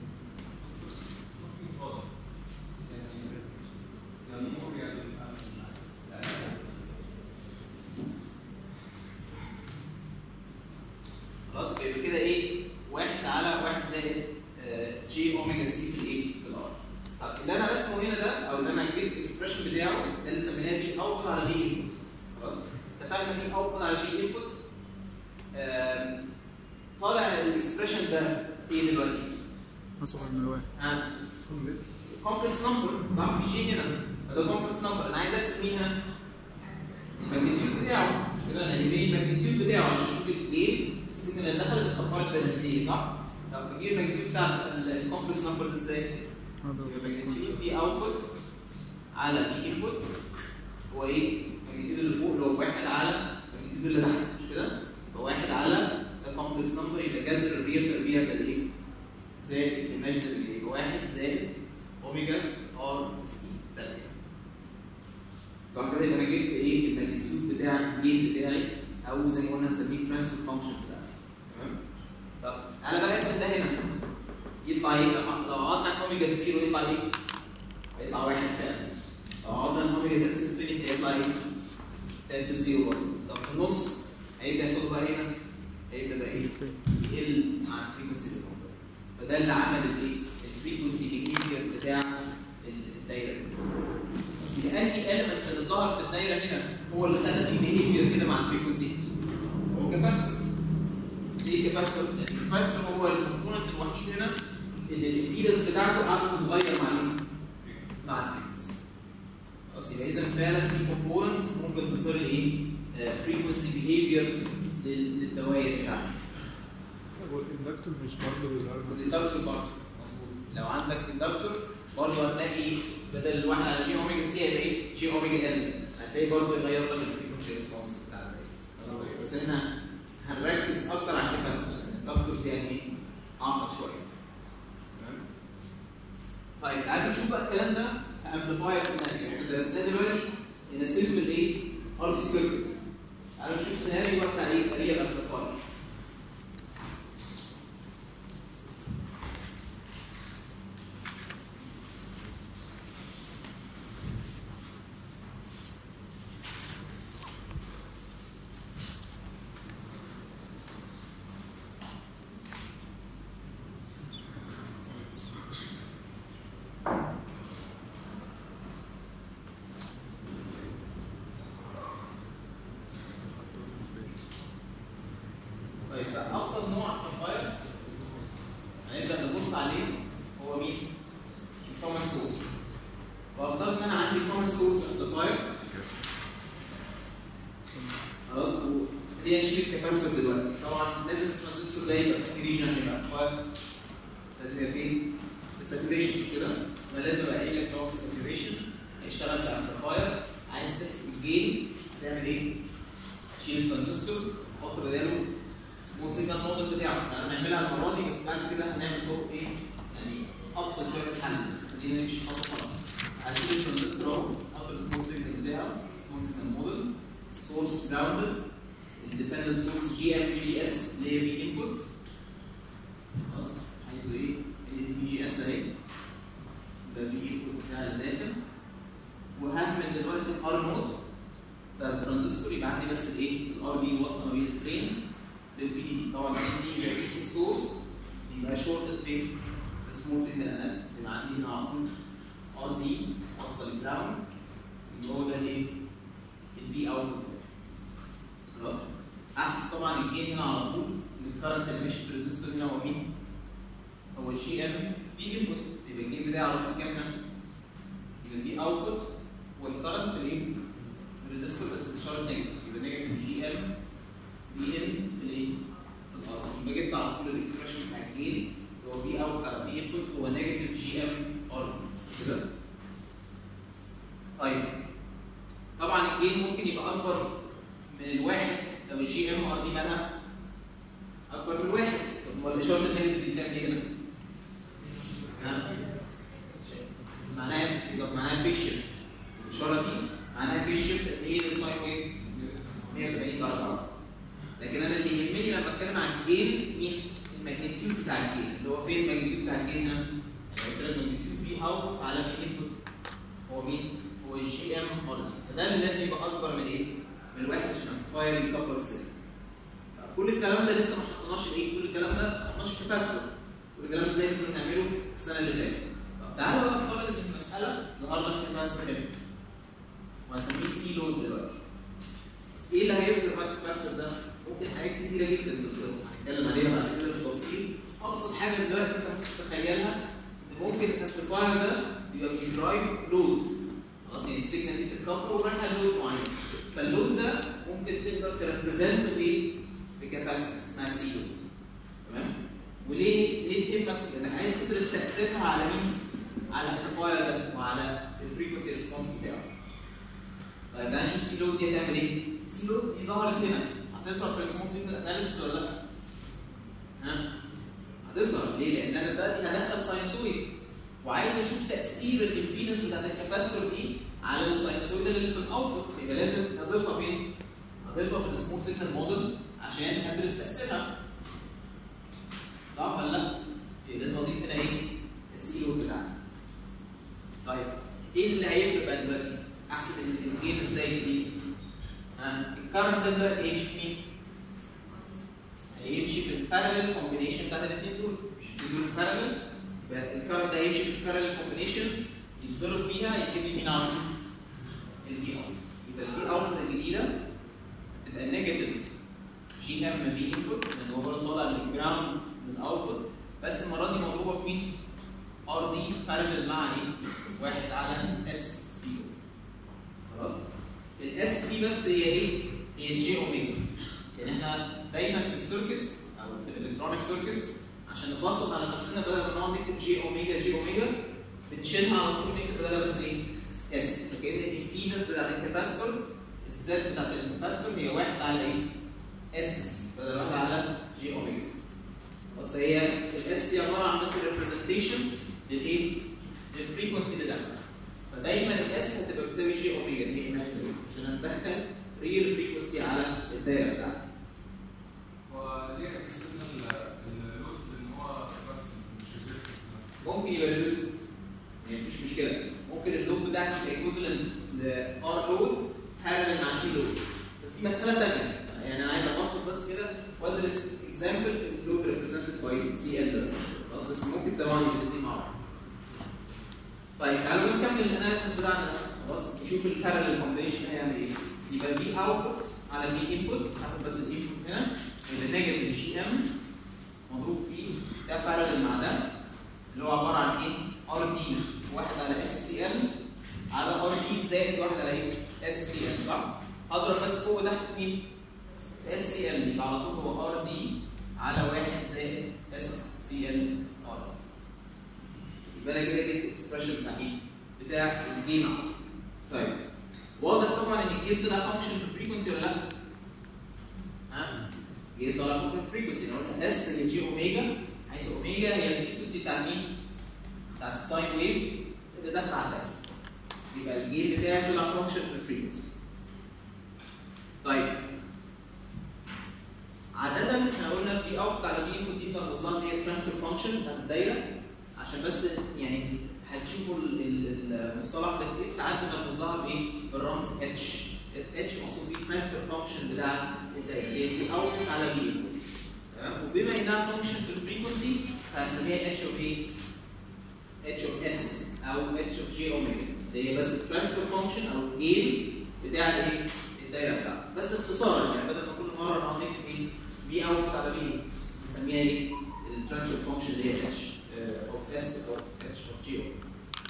مش واضح يعني المفروض يعني خلاص يبقى كده ايه؟ واحد على واحد زائد آه، جي اوميجا سي في الايه؟ في الار. طب اللي انا رسمه هنا ده او اللي انا جبت الاكسبريشن بتاعه ده اللي سميناه في اوتبوت على في انبوت. خلاص؟ اتفقنا في اوتبوت على في انبوت طالع الاكسبريشن ده ايه دلوقتي؟ أصغر من الواحد ها؟ كومبلكس نمبر صح؟ في جي هنا فده كومبلكس نمبر انا عايز ارسم مين هنا؟ الماجنتيود بتاعه مش كده؟ انا يهمني الماجنتيود بتاعه عشان اشوف الجين السيجنال اللي دخلت اتأخرت بقت قد ايه صح؟ طب بجيب الماجنتيود بتاع الكومبلكس نمبر ده ازاي؟ يبقى الماجنتيود في اوتبوت على في انبوت هو ايه؟ الماجنتيود اللي فوق اللي هو واحد على الماجنتيود اللي تحت مش كده؟ يبقى واحد على ده كومبلكس نمبر يبقى جذر الريال تربيع زائد ايه؟ زائد الايماجنري يبقى واحد زائد اوميجا ار سي ده صح كده يبقى انا جبت ايه الماجنتيود بتاع الجين بتاعي او زي ما قلنا نسميه ترانسفير فانكشن بتاعتي تمام طب انا بقى ارسم ده هنا يطلع ايه لو لو قعدنا اوميجا بزيرو يطلع ايه؟ هيطلع واحد فعلا لو قعدنا اوميجا هيتنس انفينيتي هيطلع ايه؟ 10 تو 0 برضه طب في النص هيبدا يحصل بقى هنا هيبدا بقى ايه؟ يقل مع الفريكونسي اللي بتنزل فده اللي عمل الايه؟ الفريكونسي بيهيفير بتاع الدايره دي بس لاني الاليمنت اللي ظهر في الدايره هنا هو اللي خلى في بيهيفير كده مع الفريكونسي هو كاباسيتور ليه كاباسيتور؟ لان الكاباسيتور هو الكومبوننت الوحيد هنا اللي الامبيدنس بتاعته قاعده تتغير مع مين؟ مع الفريكونسي خلاص يبقى اذا فعلا في كومبوننتس ممكن تظهر لي ايه؟ فريكونسي بيهيفير للدوائر بتاعتي هو الاندكتور مش برضه بيظهر لك والاندكتور برضه مظبوط لو عندك اندكتور برضه هتلاقي بدل الواحد على جي اوميجا سي هيبقى ايه؟ جي اوميجا ال هتلاقي برضه يغير لك الفريكونسي ريسبونس بتاع الدايرة. بس احنا هنركز اكتر على الكاباسيتورز الاندكتورز يعني ايه؟ اعمق شويه تمام؟ طيب تعالوا نشوف بقى الكلام ده امبليفاير سيناريو احنا درسناه دلوقتي ان سيمبل ايه؟ ار سي سيركت تعالوا نشوف سيناريو بقى بتاع ايه؟ ريال امبليفاير طيب بقى ابسط نوع امبليفاير هنبدا نبص عليه هو مين؟ الكومن سورس وافترض ان انا عندي كومن سورس امبليفاير خلاص ودي نشيل الكاباسيتور دلوقتي طبعا لازم الترانزستور ده يبقى في ريجن يبقى امبليفاير لازم يبقى فين؟ في ساتوريشن كده انا لازم ابقى قايل لك ان هو في ساتوريشن هيشتغل كامبليفاير عايز تحسب الجين هتعمل ايه؟ تشيل الترانزستور تحط بداله سمول سيجنال موديل بتاعه يعني هنعملها المره دي بس بعد كده هنعمل طرق ايه يعني ابسط شويه في الحل بس خلينا نمشي خطوه خطوه هشيل الترانزستور اهو احط السمول سيجنال بتاعه سمول سيجنال موديل سورس جراوندد الديبندنت سورس جي ام بي جي اس اللي هي في انبوت خلاص عايزه ايه؟ البي جي اس اهي ده البي انبوت بتاع الداخل وهعمل دلوقتي ار نوت ده الترانزستور يبقى عندي بس الايه؟ الار دي واصله ما بين الترين للبي دي طبعا البي دي رئيس سورس يبقى شورتد فين؟ سمول سيجنال اناليسيس يبقى عندي هنا على طول ار دي واصله للجراوند يبقى هو ده الايه؟ البي اوت خلاص احسب طبعا الجين هنا على طول ان الكرنت اللي ماشي في الريزستور هنا هو مين؟ هو الجي ام بي انبوت يبقى الجين بتاعي على طول كام هنا؟ يبقى البي اوتبوت والكرنت في الايه؟ في الريزستور بس بإشارة نيجاتيف يبقى نيجاتيف جي ام بي ان في الايه؟ في الار يبقى جبت على طول الاكسبريشن بتاع الجين اللي هو بي اوت على بي انبوت هو نيجاتيف جي ام ار كده طيب طبعا الجين ممكن يبقى اكبر من الواحد لو الجي ام ار دي مالها اكبر من الواحد طب ما الاشاره النيجاتيف دي بتعمل ايه هنا؟ ها؟ معناها بالظبط معناها فيك شيفت الاشاره دي معناها فيك شيفت قد ايه للساين ويف 180 درجه لكن انا اللي يهمني لما اتكلم عن الجين مين؟ الماجنتيود بتاع الجين اللي هو فين الماجنتيود بتاع الجين هنا؟ يعني قلت لك الماجنتيود في اوت على الانبوت هو مين؟ هو الجي ام ار دي فده اللي لازم يبقى اكبر من ايه؟ من الواحد عشان امبليفاير يكبر السن كل الكلام ده لسه ما حطيناش ايه؟ كل الكلام ده ما حطيناش كاباسيتور كل الكلام ده زي ما كنا بنعمله السنه اللي فاتت طب تعالى بقى افترض ان في المساله ظهر لك كاباسيتور هنا وهسميه سي لود دلوقتي بس ايه اللي هيظهر بقى الكاباسيتور ده؟ ممكن حاجات كتيره جدا تظهر هنتكلم عليها بعد كده بالتفصيل ابسط حاجه دلوقتي انت ممكن تتخيلها ان ممكن الامبليفاير ده يبقى بيدرايف لود خلاص يعني السيجنال دي بتتكبر ورايحه لود معين فاللود ده ممكن تقدر تريبريزنت بايه؟ بكاباسيتنس اسمها سي لود تمام؟ وليه ليه تهمك؟ لانك عايز تدرس تاثيرها على مين؟ على الامبليفاير ده وعلى الفريكونسي ريسبونس بتاعه. طيب تعالى نشوف سي لود دي هتعمل ايه؟ سي لود دي ظهرت هنا هتظهر في الريسبونس سيجنال اناليسيس ولا لا؟ ها؟ هتظهر ليه؟ لان انا دلوقتي هدخل ساينسويد وعايز اشوف تاثير الامبيدنس بتاعت الكاباسيتور دي على الساينسويد اللي في الاوتبوت يبقى لازم اضيفها فين؟ اضيفها في السمول سيجنال موديل عشان ادرس تاثيرها صح ولا لا؟ يبقى لازم اضيف هنا ايه؟ السي او بتاعنا طيب ايه اللي هيفرق بقى دلوقتي؟ احسب الجين ازاي دي ها الكارنت ده دلوقتي هيمشي في مين؟ هيمشي في البارallel كومبينيشن بتاعت الاثنين دول مش دول البارallel يبقى الكارنت ده هيمشي في البارallel كومبينيشن يتضرب فيها يجيب لي مين اوت؟ الفي اوت يبقى الفي اوت الجديده تبقى نيجاتيف جي ام في انبوت لان هو برضه طالع من الجراوند من الاوتبوت بس المره دي مضروبه في مين؟ ار دي بارلل مع ايه؟ واحد على اس سي خلاص؟ الاس دي بس هي ايه؟ هي جي اوميجا يعني احنا دايما في السيركتس او في الالكترونيك سيركتس عشان نبسط على نفسنا بدل ما نقعد نكتب جي اوميجا جي اوميجا بنشيلها على طول نكتب بدلها بس ايه؟ اس فكأن الامبيدنس بتاعت الكاباستور الزد بتاعت الكاباستور هي واحد على ايه؟ اس سي بدل واحد على جي اوميجا سي بس هي الاس دي عباره عن بس ريبريزنتيشن للايه؟ للفريكونسي اللي داخله فدايما الاس هتبقى بتساوي جي اوميجا دي ايماجينري عشان ندخل ريل فريكونسي على الدايره بتاعتي وليه استخدم اللودز ان هو كاستمز مش ريزيستنس ممكن يبقى ريزيستنس يعني مش مشكله ممكن اللود بتاعك يبقى ايكوفلنت لار لود بارلل مع سي لود بس دي مساله ثانيه يعني انا عايز ابسط بس كده وادرس اكزامبل اللود ريبريزنتد باي سي ال بس خلاص بس ممكن طبعا يبقى الاثنين مع بعض طيب تعالوا نكمل الاناليسيس بتاعنا خلاص نشوف البارلل كومبينيشن هيعمل ايه يبقى في اوتبوت على في انبوت هاخد بس الانبوت هنا يبقى نيجاتيف جي ام مضروب فيه ده بارلل مع ده اللي هو عباره عن ايه؟ ار دي واحد على اس سي ال على ار دي زائد واحد على ايه؟ اس سي ال صح؟ هضرب بس فوق وتحت في مين؟ اس سي ال يبقى على طول هو ار دي على واحد زائد اس سي ال ار يبقى انا كده جبت الاكسبريشن بتاع ايه؟ بتاع الجيم اوت طيب واضح طبعا ان الجيم طلع فانكشن في الفريكونسي ولا لا؟ ها؟ جيم طلع فانكشن في الفريكونسي انا قلنا اس هي جي اوميجا حيث اوميجا هي الفريكونسي بتاع مين؟ بتاع الساين ويف اللي داخله على الدايره يبقى الجيم بتاعي طلع فانكشن في الفريكونسي طيب عادة احنا قلنا في اوت على في انبوت دي بنرمز لها ان هي ترانسفير فانكشن بتاعت الدايره عشان بس يعني هتشوفوا ال- ال- المصطلح ده كتير ساعات بنرمز لها بايه؟ بالرمز اتش اتش مقصود بيه ترانسفير فانكشن بتاع الدايره هي دي اوت على في انبوت تمام وبما انها فانكشن في الفريكونسي فهنسميها اتش اوف ايه؟ اتش اوف اس او اتش اوف جي اوميجا اللي هي بس الترانسفير فانكشن او الجين بتاع الايه؟ الدايره بتاعتك بس اختصارا يعني بدل ما كل مره نقعد نكتب ايه؟ في اوت على في انبوت نسميها ايه؟ الترانسفير فانكشن اللي هي اتش اوف اس او اتش اوف جي اوميجا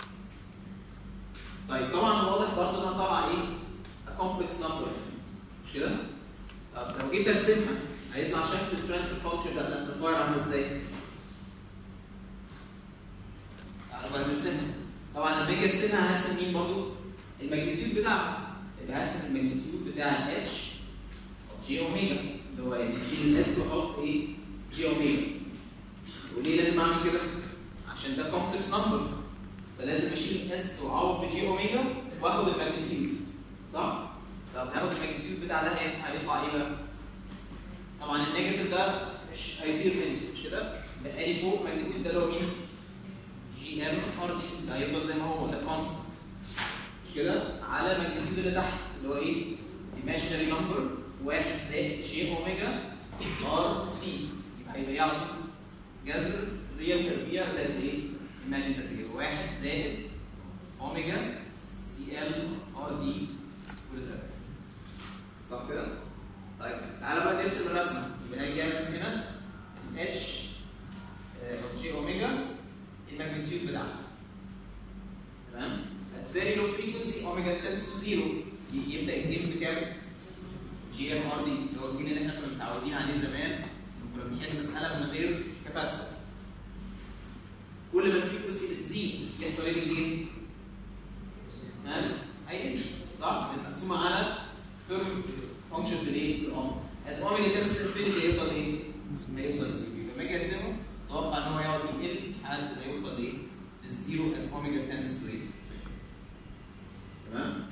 طيب طبعا واضح برضه انها طالعه ايه؟ a complex number مش كده؟ طب لو جيت ارسمها هيطلع شكل الترانسفير فانكشن بتاعت الامبليفاير عامل ازاي؟ تعالوا بقى نرسمها طبعا لما اجي ارسمها هرسم مين برضه؟ الماجنتيود بتاعها يبقى هرسم الماجنتيود بتاع الاتش اوف جي اوميجا اللي هو يعني اشيل الاس واحط ايه؟ جي اوميجا وليه لازم اعمل كده؟ عشان ده كومبلكس نمبر فلازم اشيل اس واعوض بجي اوميجا واخد الماجنتيود صح؟ طب ناخد الماجنتيود بتاع ده هيحصل هيطلع ايه بقى؟ طبعا النيجاتيف ده مش هيطير مني مش كده؟ بقى لي فوق ماجنتيود ده اللي هو مين؟ جي ام ار دي ده هيفضل زي ما هو ده كونستنت مش كده؟ على ماجنتيود اللي تحت اللي هو ايه؟ ايماجينري نمبر واحد زائد جي اوميجا ار سي يبقى هيبقى ايه على طول؟ جذر ريال تربيع زائد ايه؟ ايماجينري تربيع واحد زائد اوميجا سي ال ار دي كل ده صح كده؟ طيب تعالى بقى نرسم الرسمه يبقى هاجي ارسم هنا اتش اوف جي اوميجا الماجنتيود بتاعها تمام؟ at very low frequency omega tends to zero ي- يبدا الجيم بكام؟ جي ام ار دي اللي هو الجين اللي احنا كنا متعودين عليه زمان لما كنا بنحل مساله من غير كاباسيتور كل ما الفريكونسي بتزيد يحصل ايه للجين؟ ها؟ هيقل صح؟ مقسومه على ترم فانكشن في الايه؟ في الاوميجا از اوميجا تنس تو انفينيتي هيوصل ايه؟ هيوصل لزيرو يبقى لما اجي ارسمه اتوقع ان هو يقعد يقل لحد ما يوصل لايه؟ للزيرو از اوميجا تنس تو ايه؟ تمام؟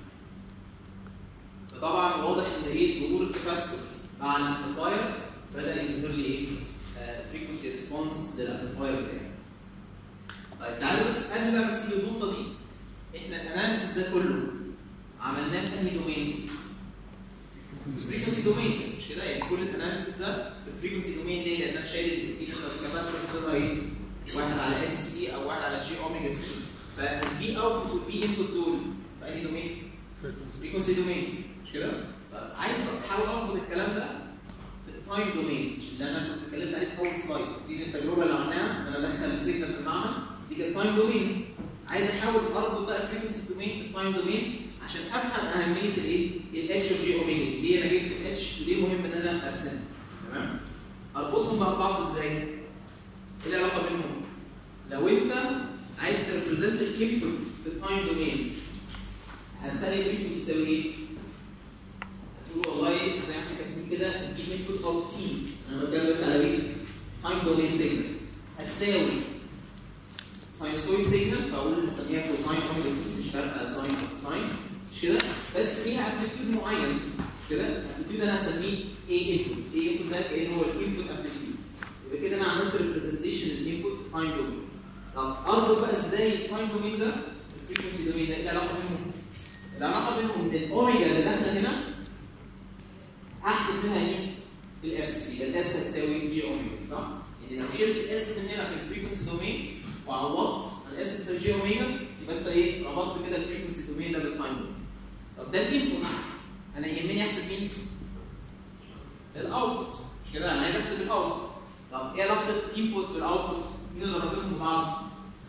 فطبعا واضح ان ايه ظهور الكاباسيتور مع الامبليفاير بدا يظهر لي ايه؟ فريكونسي ريسبونس للامبليفاير بتاعي. طيب تعالوا بس قبل ما نسيب النقطه دي احنا الاناليسيس ده كله عملناه في انهي دومين؟ فريكونسي دومين مش كده يعني كل الاناليسيس ده في الفريكونسي دومين ليه؟ لان انا شايل الامبيدنس اوف كاباسيتور قدرها ايه؟ واحد على اس سي او واحد على جي اوميجا سي فالفي اوتبوت والفي انبوت دول في انهي دومين؟ فريكونسي دومين مش كده؟ طب عايز احاول اربط الكلام ده بالتايم دومين اللي انا كنت اتكلمت عليه في اول سلايد دي التجربه اللي عملناها ان انا ادخل سيجنال في المعمل دي كانت تايم دومين عايز احاول اربط بقى الفريكونسي دومين بالتايم دومين عشان افهم اهميه الايه؟ الاتش اوف جي اوميجا دي ليه انا جبت الاتش ليه مهم ان انا ارسمها تمام؟ اربطهم بقى ببعض ازاي؟ ايه العلاقه بينهم؟ لو انت عايز تريبريزنت الانبوت في التايم دومين هتخلي الانبوت يساوي ايه؟ هتقول والله زي ما احنا كاتبين كده دي انبوت اوف تي انا بتكلم بس على ايه؟ تايم دومين سيجنال هتساوي ساينسويد سيجنال بقول نسميها كوساين اوميجا تي مش فارقه ساين او ساين مش كده بس ليها امبليتيود معين مش كده الامبليتيود انا هسميه اي انبوت اي انبوت ده كانه هو الانبوت امبليتيود يبقى كده انا عملت ريبريزنتيشن للانبوت في تايم دومين طب اربط بقى ازاي التايم دومين ده الفريكونسي دومين ده ايه العلاقه بينهم؟ العلاقه بينهم ان الاوميجا اللي داخله هنا احسب منها ايه؟ الاس يبقى الاس هتساوي جي اوميجا صح؟ يعني لو شلت الاس من هنا في الفريكونسي دومين وعوضت الاس تساوي جي اوميجا يبقى انت ايه؟ ربطت كده الفريكونسي دومين ده بالتايم دومين طب ده الانبوت انا يهمني احسب مين؟ الاوتبوت مش كده انا عايز احسب الاوتبوت طب ايه علاقه الانبوت بالاوتبوت؟ مين اللي رابطهم ببعض؟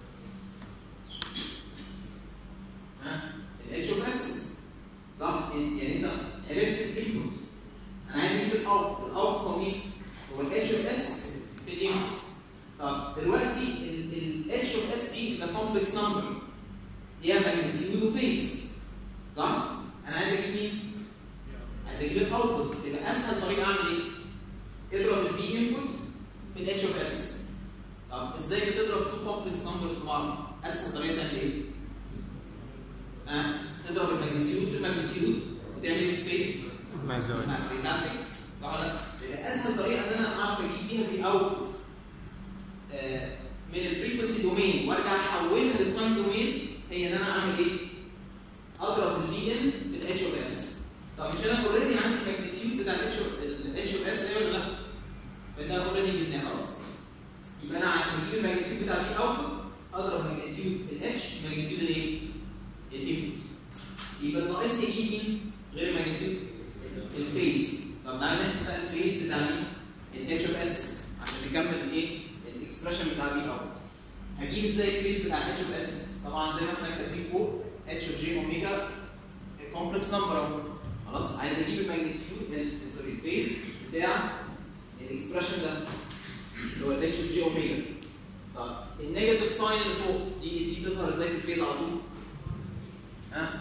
ها؟ الاتش اوف اس صح؟ يعني انت عرفت الانبوت انا عايز اجيب الاوتبوت الاوتبوت هو مين؟ هو الاتش اوف اس في الانبوت طب دلوقتي الاتش اوف اس دي ده كومبلكس نمبر هي ماجنتيود وفيز صح؟ انا عايز اجيب مين؟ عايز اجيب الاوتبوت يبقى اسهل طريقه اعمل ايه؟ اضرب البي انبوت في الاتش اوف اس طب ازاي بتضرب تو كومبلكس نمبرز في بعض؟ اسهل طريقه تعمل ايه؟ ها؟ تضرب الماجنتيود في الماجنتيود وتعمل ايه في الفيز؟ مع الزواج مع الفيز على الفيز صح ولا لا؟ يبقى اسهل طريقه ان انا اعرف اجيب بيها في اوتبوت آه، من الفريكونسي دومين وارجع احولها للتايم دومين هي ان انا اعمل ايه؟ اضرب الفي ان في الاتش اوف اس طب مش انا اوريدي عندي الماجنتيود بتاع الاتش الاتش اوف اس ايه ولا لا؟ فده اوريدي جبناه خلاص يبقى انا عشان اجيب الماجنتيود بتاع الفي اوتبوت اضرب ماجنتيود الاتش ماجنتيود الايه؟ الانبوت يبقى ناقص لي اجيب مين؟ غير الماجنتيود الفيز طب تعالى نحسب بقى الفيز بتاع مين؟ الاتش اوف اس عشان نكمل الايه؟ الاكسبريشن بتاع الفي اوتبوت هجيب ازاي الفيز بتاع الاتش اوف اس؟ طبعا زي ما احنا كاتبين فوق اتش اوف جي اوميجا كومبلكس نمبر اهو خلاص عايز اجيب الماجنتيود سوري الفيز بتاع الاكسبريشن ده اللي هو الاتش اوف جي اوميجا طب النيجاتيف ساين اللي فوق دي دي تظهر ازاي في الفيز على طول؟ ها؟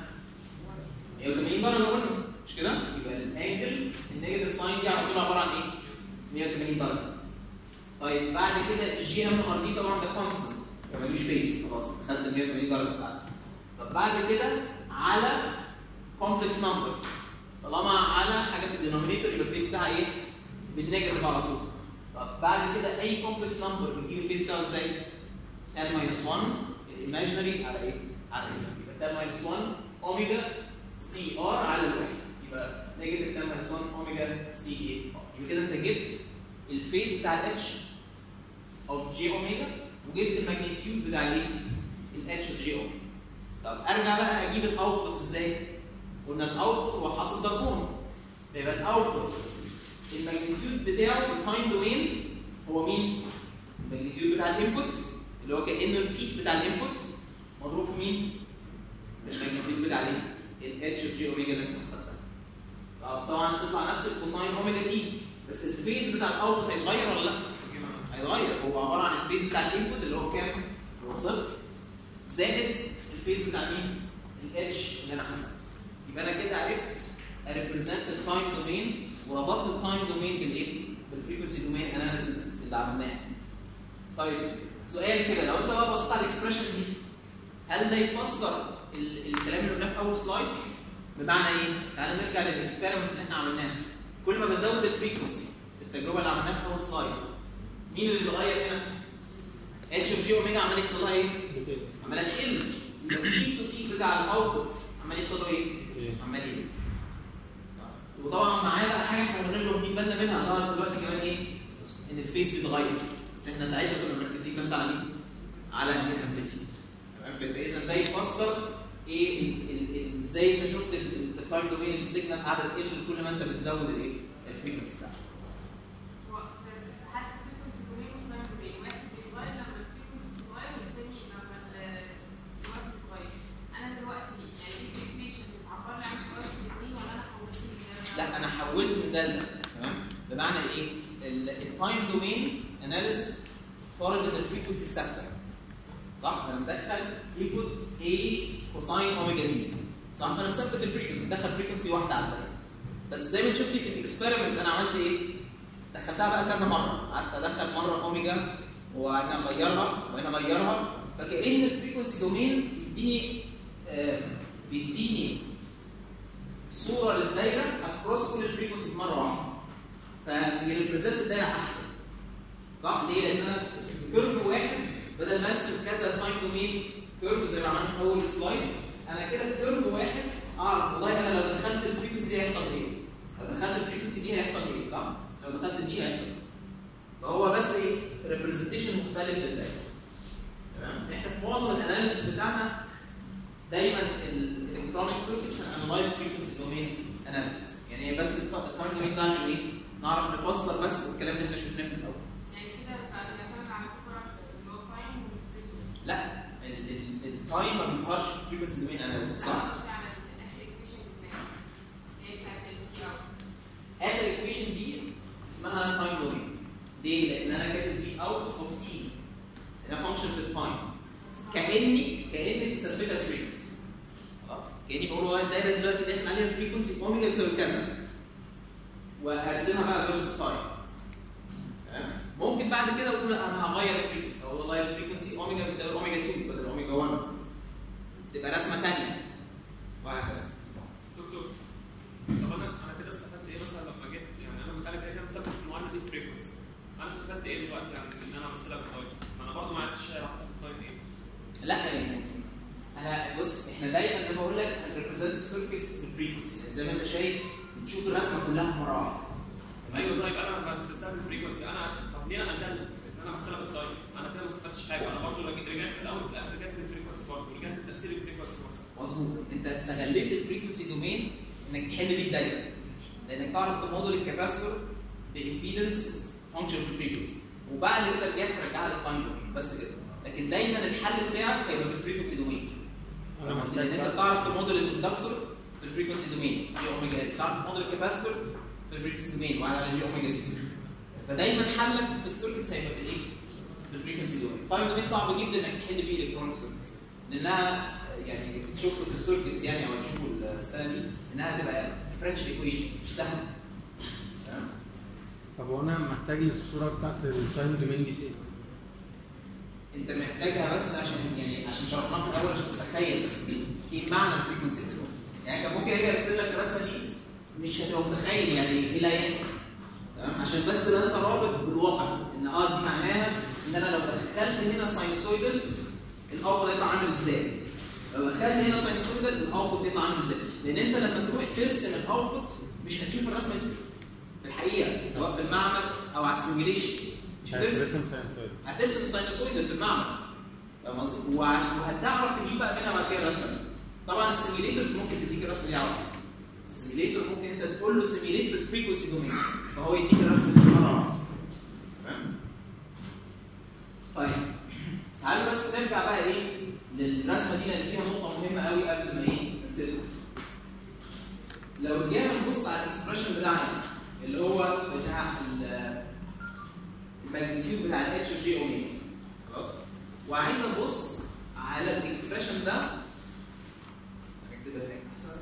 180 درجه قلنا مش كده؟ يبقى الانجل النيجاتيف ساين دي على طول عباره عن ايه؟ 180 درجه طيب بعد كده الجي ام ار دي طبعا ده كونستنت ملوش فيز خلاص خدت ال 180 درجه بتاعته طب بعد كده على كومبلكس نمبر طالما على حاجه في الدينومينيتور يبقى الفيز بتاعها ايه؟ بالنيجاتيف على طول طب بعد كده اي كومبلكس نمبر بنجيب الفيز بتاعه ازاي؟ n ماينس 1 الايماجينري على ايه؟ على ايه؟ يبقى 10 ماينس 1 اوميجا سي ار على الواحد يبقى نيجاتيف 10 ماينس 1 اوميجا سي اي يبقى كده انت جبت الفيز بتاع الاتش اوف جي اوميجا وجبت الماجنتيود بتاع الايه؟ الاتش اوف جي اوميجا طب ارجع بقى اجيب الاوتبوت ازاي؟ قلنا الاوتبوت هو حاصل ضربهم يبقى الاوتبوت الماجنتيود بتاعه في التايم دومين هو مين؟ الماجنتيود بتاع الانبوت اللي هو كانه البيك بتاع الانبوت مضروب في مين؟ الماجنتيود بتاع الايه؟ الاتش اوف جي اوميجا اللي انت حسبتها. طب طبعا تطلع نفس الكوساين اوميجا تي بس الفيز بتاع الاوتبوت هيتغير ولا لا؟ هيتغير هو عباره عن الفيز بتاع الانبوت اللي هو كام؟ اللي هو صفر زائد الفيز بتاع مين؟ الاتش اللي انا حسبته. يبقى انا كده عرفت اريبريزنت التايم دومين وربطت التايم دومين بالايه؟ بالفريكونسي دومين اناليسيس اللي عملناه. طيب سؤال كده لو انت بقى بصيت على الاكسبريشن دي هل ده يفسر ال- الكلام اللي قلناه في اول سلايد؟ بمعنى ايه؟ تعالى نرجع للاكسبيرمنت اللي احنا عملناها. كل ما بزود الفريكونسي في التجربه اللي عملناها في اول سلايد مين اللي اتغير هنا؟ اتش اوف جي اوميجا عمال يحصل لها ايه؟ عماله تقل يبقى البيك تو بيك بتاع الاوتبوت عمال يحصل له ايه؟ ايه عمال ايه؟ وطبعا معاه بقى حاجه احنا ما كناش واخدين بالنا منها ظهرت دلوقتي كمان ايه؟ ان الفيس بيتغير بس احنا ساعتها كنا مركزين بس على مين؟ على الامبليتيود تمام فاذا ده يفسر ايه ال- ال- ال- ازاي انت شفت ال- ال- في التايم دومين السيجنال قاعده تقل كل ما انت بتزود الايه؟ الفريكونسي بتاعها هو في حد frequency domain وتايم domain واحد بيتغير لما الفريكونسي بتتغير والتاني لما ال- الوقت بيتغير انا دلوقتي يعني دي equation بتعبر لي عن فرق الاثنين ولا انا حولت لي لا انا حولت من ده لده تمام بمعنى ايه التايم دومين اناليسيس فارض ان الفريكونسي ثابته صح انا مدخل ايكوال اي كوساين اوميجا تي صح انا مثبت الفريكونسي مدخل فريكونسي واحده على الثانيه بس زي ما انت شفتي في الاكسبيرمنت انا عملت ايه دخلتها بقى كذا مره قعدت ادخل مره اوميجا وبعدين اغيرها وبعدين اغيرها فكأن الفريكونسي دومين بيديني آه بيديني صوره للدايره اكروس كل الفريكونسيز مره واحده فبيريبريزنت الدايره احسن صح ليه؟ لان انا في كيرف واحد بدل ما ارسم كذا تايم دومين كيرف زي ما عملنا في اول سلايد انا كده في كيرف واحد اعرف والله انا لو دخلت الفريكونسي دي هيحصل ايه؟ لو دخلت الفريكونسي دي هيحصل ايه؟ صح؟ لو دخلت دي هيحصل ايه؟ فهو بس ايه؟ ريبريزنتيشن مختلف للدايره تمام؟ احنا في معظم الاناليسيس بتاعنا دايما الالكترونيك سيركتس هنانلايز فريكونسي دومين اناليسيس يعني هي بس التايم دومين ده عشان ايه؟ نعرف نفسر بس الكلام اللي احنا شفناه في الاول يعني كده بقى بيعتمد على الفرق اللي هو تايم والفريكونسي لا التايم ما بيظهرش في فريكونسي دومين اناليسيس صح؟ قصدي على الاخر equation بتاعي اللي هي بتاعت ال PO. اخر ايكويشن دي اسمها تايم دومين ليه؟ لان انا كاتب في اوت اوف تي هنا فانكشن في التايم بس كاني كاني مثبته الفريكونسي خلاص كاني بقول والله الدايره دلوقتي داخل عليها فريكونسي اوميجا تساوي كذا وارسمها بقى فيرسس تايم تمام ممكن بعد كده اقول لا انا هغير الفريكونسي اقول والله الفريكونسي اوميجا بتساوي اوميجا 2 بدل اوميجا 1 تبقى رسمه ثانيه وهكذا دكتور طب انا انا كده استفدت ايه مثلا لما جيت يعني انا انا كده كده مثبت في المعادله دي فريكونسي انا استفدت ايه دلوقتي يعني ان انا امثلها بالتايم ما انا برضه ما عرفتش علاقتها بالتايم ايه لا يعني انا بص احنا دايما زي ما بقول لك هنريبريزنت السيركتس بالفريكونسي زي ما انت شايف بتشوف الرسمه كلها مره واحده ايوه طيب انا مثلتها بالفريكونسي انا طب ليه انا اقلل ان انا امثلها بالتايم انا كده ما استفدتش حاجه انا برضه رج- رجعت في الاول وفي الاخر رجعت للفريكونسي برضه رجعت لتاثير الفريكونسي برضه مظبوط انت استغليت الفريكونسي دومين انك تحل بيه الدايره لانك تعرف تموديل الكاباسيتور بامبيدنس فانكشن في الفريكونسي وبعد كده رجعت ترجعها للتايم دومين بس كده لكن دايما الحل بتاعك هيبقى في الفريكونسي دومين انا لان محتاج انت بقى- بتعرف تموديل الاندكتور في الفريكونسي دومين جي اوميجا بتعرف تموديل الكاباسيتور في الفريكونسي دومين وعلى على جي اوميجا سي فدايما حلك في السيركتس هيبقى في ايه؟ في الفريكونسي دومين التايم دومين صعب جدا انك تحل بيه الكترونيك سيركتس لانها يعني شفته في السيركتس يعني او تشوفوا السنه دي انها تبقى ديفرنشال ايكويشن مش سهله تمام؟ طب وانا محتاج الصوره بتاعت التايم دومين دي في ايه؟ انت محتاجها بس عشان يعني عشان شرحناها في الاول عشان تتخيل بس ايه معنى الفريكونسي ريسبونس يعني كان ممكن اجي ارسل لك الرسمه دي مش هتبقى متخيل يعني ايه اللي هيحصل تمام عشان بس ده انت رابط بالواقع ان اه دي معناها ان انا لو دخلت هنا ساينسويدال الاوتبوت هيطلع عامل ازاي لو دخلت هنا ساينسويدال الاوتبوت هيطلع عامل ازاي لان انت لما تروح ترسم الاوتبوت مش هتشوف الرسمه دي في الحقيقه سواء في المعمل او على السيميوليشن مش هترسم هترسم ساينسويد هترسم الساينوسويد في المعمل فاهم قصدي؟ وع- وهتعرف تجيب بقى منها بعد كده الرسمه دي. طبعا السيميليترز ممكن تديك الرسمه دي على طول. السيميليتر ممكن انت تقول له سيميليت في الفريكونسي دومين فهو يديك الرسمه دي مره واحده. تمام؟ طيب تعالوا بس نرجع بقى ايه للرسمه دي لان فيها نقطه مهمه قوي قبل ما ايه ننزلها. لو رجعنا نبص على الاكسبريشن بتاعنا اللي هو بتاع ال- الماجنتيود بتاع الاتش جي اوميجا خلاص وعايز ابص على الاكسبريشن ده هكتبها هناك احسن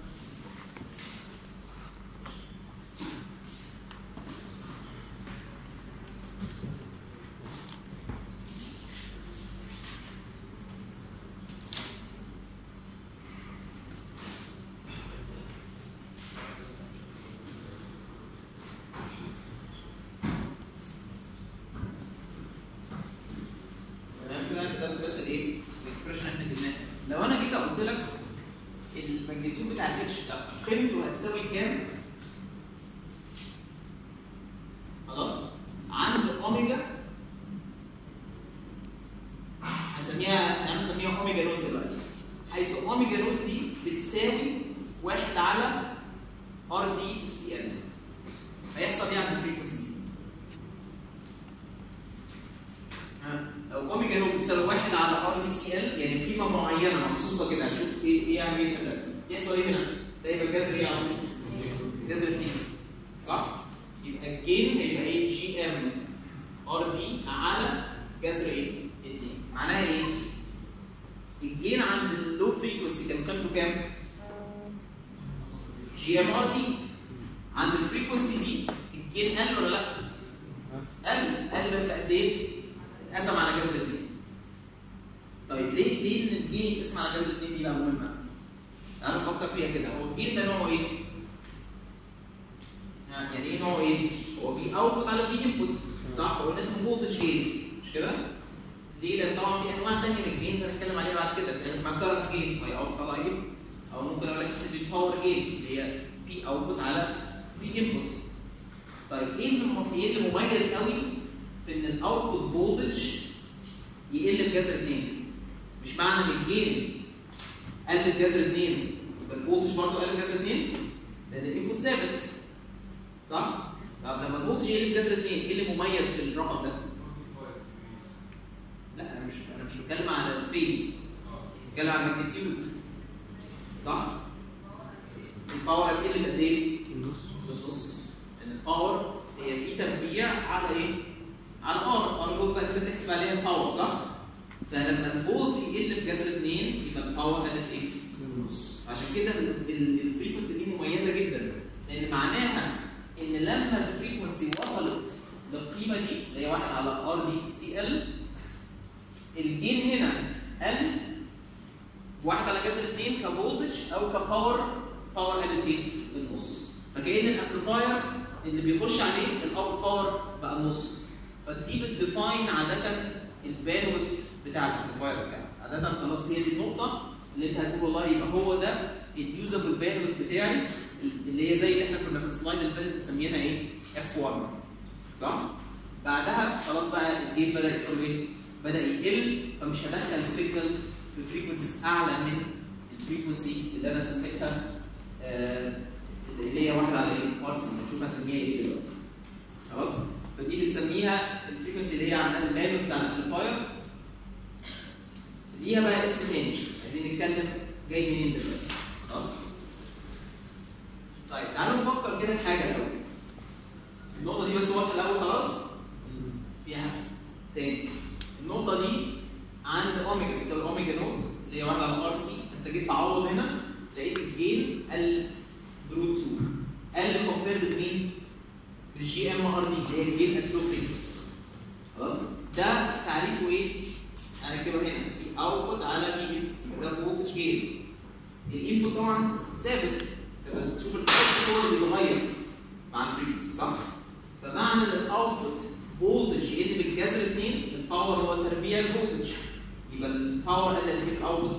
تمام كده انا كتبت بس الايه الاكسبريشن احنا جبناه لو انا جيت الاتش ده قيمته هتساوي كام؟ خلاص؟ عند اوميجا هنسميها انا هنسميها اوميجا نوت دلوقتي حيث اوميجا نوت دي بتساوي واحد على ار دي في السي ال هيحصل ايه عند الفريكونسي دي؟ ها؟ لو اوميجا نوت بتساوي واحد على ار دي سي ال يعني قيمه معينه مخصوصه كده هنشوف ايه ايه اهميتها ده يحصل ايه هنا؟ ده يبقى جذر ايه يا عم؟ جذر 2 صح؟ يبقى الجين هيبقى ايه؟ جي ام ار دي على جذر ايه؟ 2 معناها ايه؟ الجين عند اللو فريكونسي كان قيمته كام؟ جي ام ار دي عند الفريكونسي دي الجين قل ولا لا؟ قل قل قد ايه؟ اتقسم على جذر 2 طيب ليه ليه ان الجين يتقسم على جذر 2 دي بقى مهمه؟ تعالوا نفكر فيها كده هو الجين ده نوعه ايه؟ ها، يعني ايه نوعه ايه؟ هو في اوتبوت على في انبوت صح؟ هو اسمه فولتج جين مش كده؟ ليه؟ لان طبعا في انواع ثانيه من الجينز هنتكلم عليها بعد كده في حاجه اسمها كارنت جين وهي اوت طالعه ايه؟ او ممكن اقول لك اسمها باور جين اللي هي بي اوتبوت على بي انبوت طيب ايه اللي ايه اللي مميز قوي في ان الاوتبوت فولتج يقل بجذر 2 مش معنى ان الجين قل بجذر 2 يبقى الفولتج برضه قل بجذر 2 لان الانبوت ثابت صح؟ طب لما الفولتج يقل بجذر 2 ايه اللي مميز في الرقم ده؟ لا انا مش انا مش بتكلم على الفيز بتكلم على الماجنتيود صح؟ الباور هتقل بقد ايه؟ النص بالنص ان الباور هي في تربيع على ايه؟ على ار ار جوه بقى كده تحسب عليها الباور صح؟ فلما الفولت يقل بجذر 2 يبقى الباور قلت ايه؟ بالنص عشان كده ال- ال- الفريكونسي دي مميزه جدا لان معناها ان لما الفريكونسي وصلت للقيمه دي اللي هي 1 على ار دي في سي ال الجين هنا قل 1 على جذر 2 كفولتج او كباور باور قلت ايه؟ بالنص فكأن الامبليفاير اللي بيخش عليه الاوت باور بقى النص فدي بتديفاين عاده الباندويث بتاع الامبليفاير بتاعك عاده خلاص هي دي النقطه اللي انت هتقول والله يبقى هو ده اليوزابل باندويث بتاعي اللي هي زي اللي احنا كنا في السلايد اللي فاتت مسمينها ايه؟ اف 1 صح؟ بعدها خلاص بقى الجيم بدا يحصل له ايه؟ بدا يقل فمش هدخل السيجنال في فريكونسيز اعلى من الفريكونسي اللي انا سميتها آه، اللي هي واحده على ايه؟ ارسم نشوف هنسميها ايه دلوقتي خلاص؟ فدي بنسميها الفريكونسي اللي هي عندها المانو بتاع الامبليفاير ليها بقى اسم تاني عايزين نتكلم جاي منين دلوقتي خلاص؟ طيب تعالوا نفكر كده في حاجه الاول النقطه دي بس واضحه الاول خلاص؟ فيها تاني النقطه دي عند اوميجا بتساوي اوميجا نوت اللي هي واحده على ار سي انت جيت تعوض هنا لقيت الجين قل بروت 2 قل كومبيرد لمين؟ للجي ام ار دي اللي هي الجين ات لو فريكونسي خلاص ده تعريفه ايه؟ هنكتبه هنا في اوتبوت على بي انبوت ده فولتج جين الانبوت طبعا ثابت لما تشوف الكورس كله بيتغير مع الفريكونسي صح؟ فمعنى ان الاوتبوت فولتج يقل بالجذر 2 الباور هو تربيع الفولتج يبقى الباور قلت ايه في الاوتبوت؟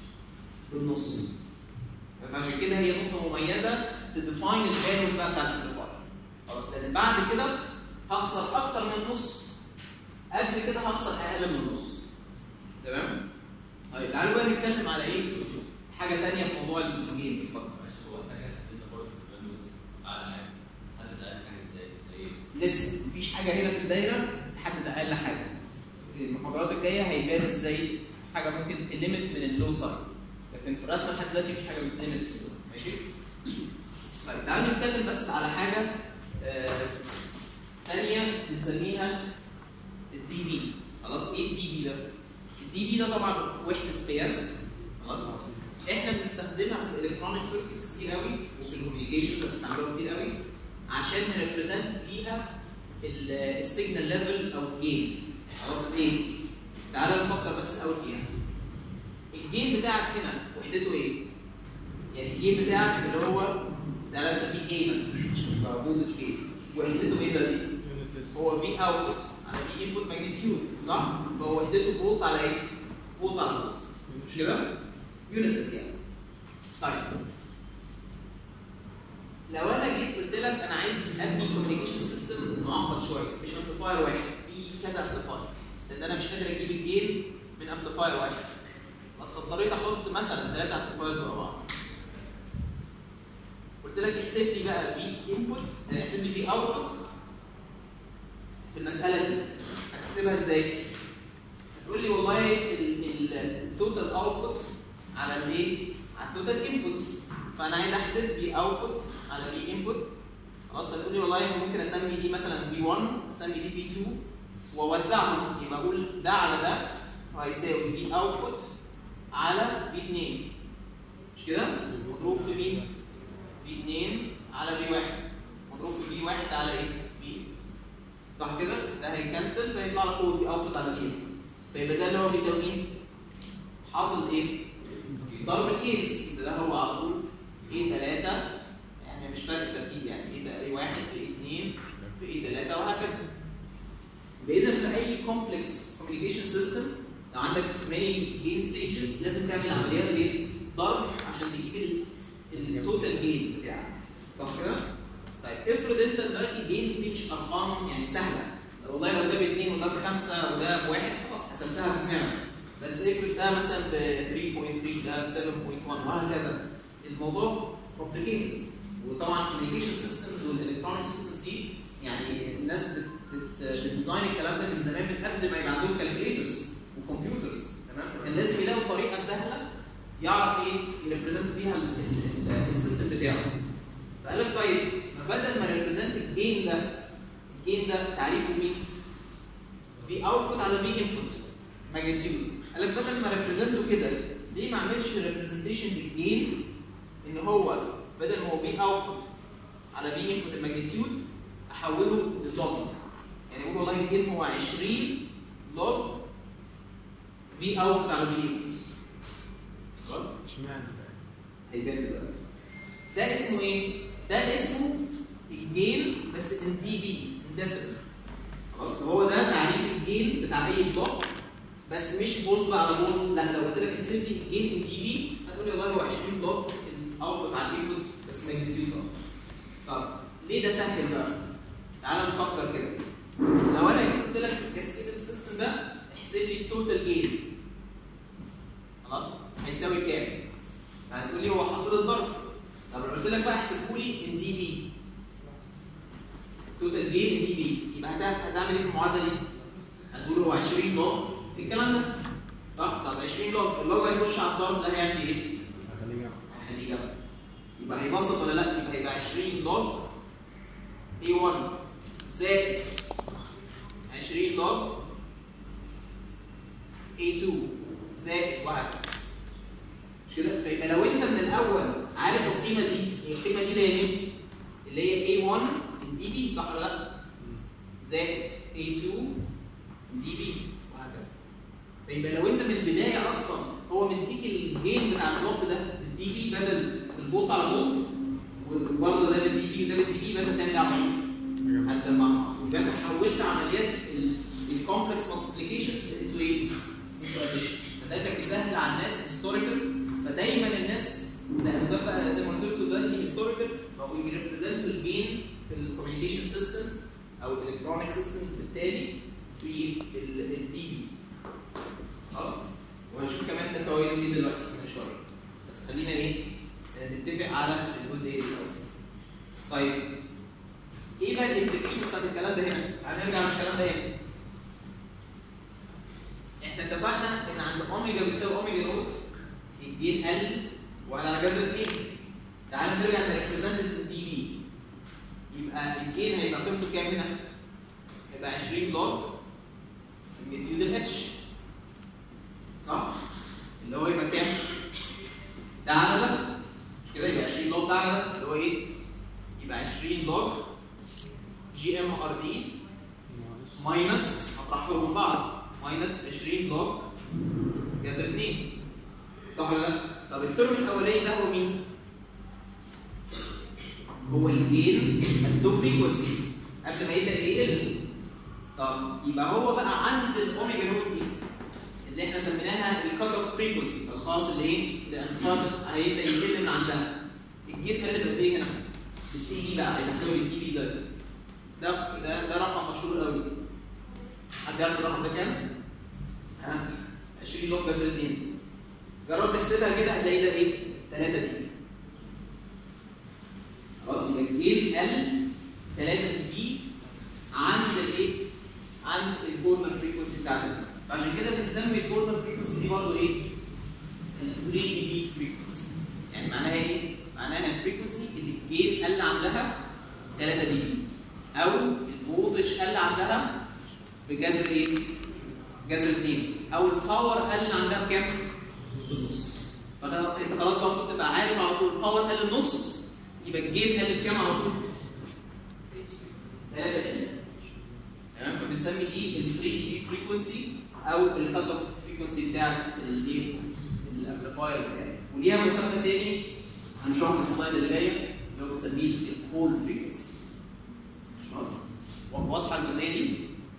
بالنص فعشان كده هي نقطه مميزه تديفاين الباندويث بقى بتاع الامبليفاير خلاص لان بعد كده هخسر اكتر من النص قبل كده هخسر اقل من النص تمام؟ طيب تعالوا بقى نتكلم على ايه؟ حاجه ثانيه في موضوع الجيم اتفضل معلش هو احنا كده حددنا برضه في الباندويث اعلى حاجه حدد اقل حاجه ازاي؟ زي ايه؟ لسه مفيش حاجه هنا في الدايره تحدد اقل حاجه المحاضرات الجايه هيبان ازاي حاجه ممكن تليمت من اللو سايد لكن في الرسم لحد دلوقتي مفيش حاجه بتليمت في اللو ماشي طيب تعالوا نتكلم بس على حاجه آه، ثانيه بنسميها الدي بي خلاص ايه الدي بي ده؟ الدي بي ده طبعا وحده قياس خلاص احنا بنستخدمها في الالكترونيك سيركتس كتير قوي وفي الكوميونيكيشن بنستعملها كتير قوي عشان نريبريزنت بيها السيجنال ليفل او الجين خلاص ليه؟ تعالى نفكر بس الاول فيها الجين بتاعك هنا وحدته ايه؟ يعني الجين بتاعك اللي هو تعالى نسميه ايه مثلا عشان يبقى فولتج ايه وحدته ايه دلوقتي؟ هو في اوتبوت على في انبوت ماجنتيود صح؟ فهو وحدته فولت على ايه؟ فولت على فولت مش كده؟ يونت بس يعني طيب امبليفاير واحد في كذا امبليفاير لان انا مش قادر اجيب الجين من امبليفاير واحد بس اضطريت احط مثلا ثلاثه امبليفايرز ورا بعض قلت لك احسب لي بقى في انبوت احسب لي في اوتبوت في المساله دي هتحسبها ازاي؟ هتقول لي والله التوتال اوتبوت على الايه؟ على التوتال انبوت فانا عايز احسب في اوتبوت على في انبوت خلاص هتقول لي والله ممكن اسمي دي مثلا في 1 اسمي دي في 2 واوزعهم يبقى اقول ده على ده هيساوي في اوتبوت على في 2 مش كده؟ مضروب في مين؟ في 2 على في 1 مضروب في في 1 على ايه؟ في صح كده؟ ده هيكنسل فيطلع لك هو في اوتبوت على في فيبقى ده اللي هو بيساوي مين؟ حاصل ايه؟ ضرب الجينز ده هو على طول ايه 3 يعني مش فارق ترتيب يعني ايه ده ايه 1 في ايه 2 في ايه 3 وهكذا اذا في اي كومبلكس كوميونيكيشن سيستم لو عندك ماني جين ستيجز لازم تعمل عمليات ايه؟ ضرب عشان تجيب التوتال جين بتاعك صح كده؟ طيب افرض انت دلوقتي جينز دي مش ارقام يعني سهله والله لو ده باثنين وده بخمسه وده بواحد خلاص حسبتها في دماغك بس افرض ده مثلا ب 3.3 ده ب 7.1 وهكذا الموضوع complicated وطبعا communication systems والالكترونيك systems دي يعني الناس بت- بت- بتديزاين الكلام ده من زمان من قبل ما يبقى عندهم كالكوليترز وكمبيوترز تمام كان لازم يلاقوا طريقه سهله يعرف ايه يريبريزنت بيها ال- ال- السيستم بتاعه فقال لك طيب ما بدل ما ريبريزنت الجين ده الجين ده تعريفه مين؟ في اوتبوت على في انبوت ماجنتيود قال لك بدل ما ريبريزنته كده ليه ما اعملش ريبريزنتيشن للجين ان هو بدل ما هو في اوتبوت على في انبوت الماجنتيود احوله للوج يعني اقول والله الجين هو 20 لوج في اوتبوت على في انبوت خلاص اشمعنى ده؟ هيبان دلوقتي ده اسمه ايه؟ ده اسمه الجين بس ان دي بي ان ديسيبل خلاص هو ده تعريف الجين بتاع اي بلوك بس مش فولت بقى على فولت لا لو قلت لك احسب لي الجين ان دي بي هتقول لي والله هو 20 بلوك الاوتبوت على الانبوت بس ماجنتيود اه طب ليه ده سهل بقى؟ تعالى نفكر كده لو انا جيت قلت لك في الكاسكيدد سيستم ده احسب لي التوتال جين خلاص هيساوي كام؟ هتقول لي هو حاصل الضرب طب لو قلت لك بقى احسبه لي ان دي بي توتال جين ان دي بي يبقى هتع- هتعمل ايه في المعادله دي؟ هتقول هو 20 لوج الكلام ده صح؟ طب 20 لوج اللوج هيخش على الضرب ده هيعمل ايه؟ هخليه جنب. هيخليه جنب يبقى هيبسط ولا لا؟ يبقى هيبقى 20 لوج A1 زائد 20 لوج A2 زائد وهكذا مش كده؟ فيبقى لو انت من الاول عارف القيمه دي هي القيمه دي اللي هي مين؟ اللي هي A1 دي بي صح ولا لا؟ زائد A2 دي بي وهكذا فيبقى لو انت من البدايه اصلا هو مديك الجين بتاع البلوك ده بالدي بي بدل الفولت على فولت وبرضه ده بالدي بي وده بالدي بي بدل تعمل على طول هتجمعها يبقى انت حولت عمليات الكومبلكس مالتيبليكيشنز انتو ايه؟ انتو اديشن فده كان بيسهل على الناس هيستوريكال فدايما الناس لاسباب بقى زي ما قلت لكم دلوقتي هيستوريكال بقوا يريبريزنتوا الجين في الكوميونيكيشن سيستمز او الالكترونيك سيستمز بالتالي في الدي بي خلاص وهنشوف كمان ده فوائده ايه دلوقتي كمان شويه بس خلينا ايه نتفق على الجزئيه دي الاول طيب ايه بقى الامبليكيشنز بتاعت الكلام ده هنا؟ هنرجع للكلام ده هنا. احنا اتفقنا ان عند اوميجا بتساوي اوميجا نوت الجين ال وعلى جذر 2 تعالى نرجع نريبريزنت الدي بي يبقى الجين هيبقى قيمته كام هنا؟ هيبقى 20 لوج الميتيود الاتش صح؟ اللي هو يبقى كام؟ ده على ده مش كده يبقى 20 لوج ده على ده اللي هو ايه؟ يبقى 20 لوج جي ام ار دي ماينس هطرحهم من بعض ماينس 20 لوج جذر 2 صح ولا لا؟ طب الترم الاولاني ده هو مين؟ هو الجين اللو فريكونسي قبل ما يبدا يقل طب يبقى هو بقى عند الاوميجا نوت دي اللي احنا سميناها الكات اوف فريكونسي الخاص اللي ايه؟ الانقاذ هيبدا يقل من عندها الجين قل بقد ايه هنا؟ بالتي بي بقى هيتحسبها بالتي بي ده ده ده ده رقم مشهور قوي حد يعرف الرقم ده كام؟ ها 20 لوج جذر 2 جرب تحسبها كده هتلاقي ده ايه؟ 3 دي خلاص يبقى الجيل قل 3 دي عند الايه؟ عند الكورنر فريكونسي بتاعتك فعشان كده بنسمي الكورنر فريكونسي دي برضه ايه؟ ال 3 دي بي فريكونسي يعني معناها ايه؟ معناها الفريكونسي اللي الجيل قل عندها 3 دي بي او الفولتج قل عندها بجذر ايه؟ جذر 2 او الباور قل عندها بكام؟ بالنص فانت خلاص بقى المفروض تبقى عارف على طول الباور قل النص يبقى الجيل قل بكام على طول؟ 3 دي تمام فبنسمي دي ال 3 دي فريكونسي او الكات اوف فريكونسي بتاعت الايه؟ الامبليفاير بتاعي وليها مسمى تاني هنشرحه في السلايد اللي جايه اللي هو بنسميه البول فريكونسي خلاص واضحه الجزئيه دي؟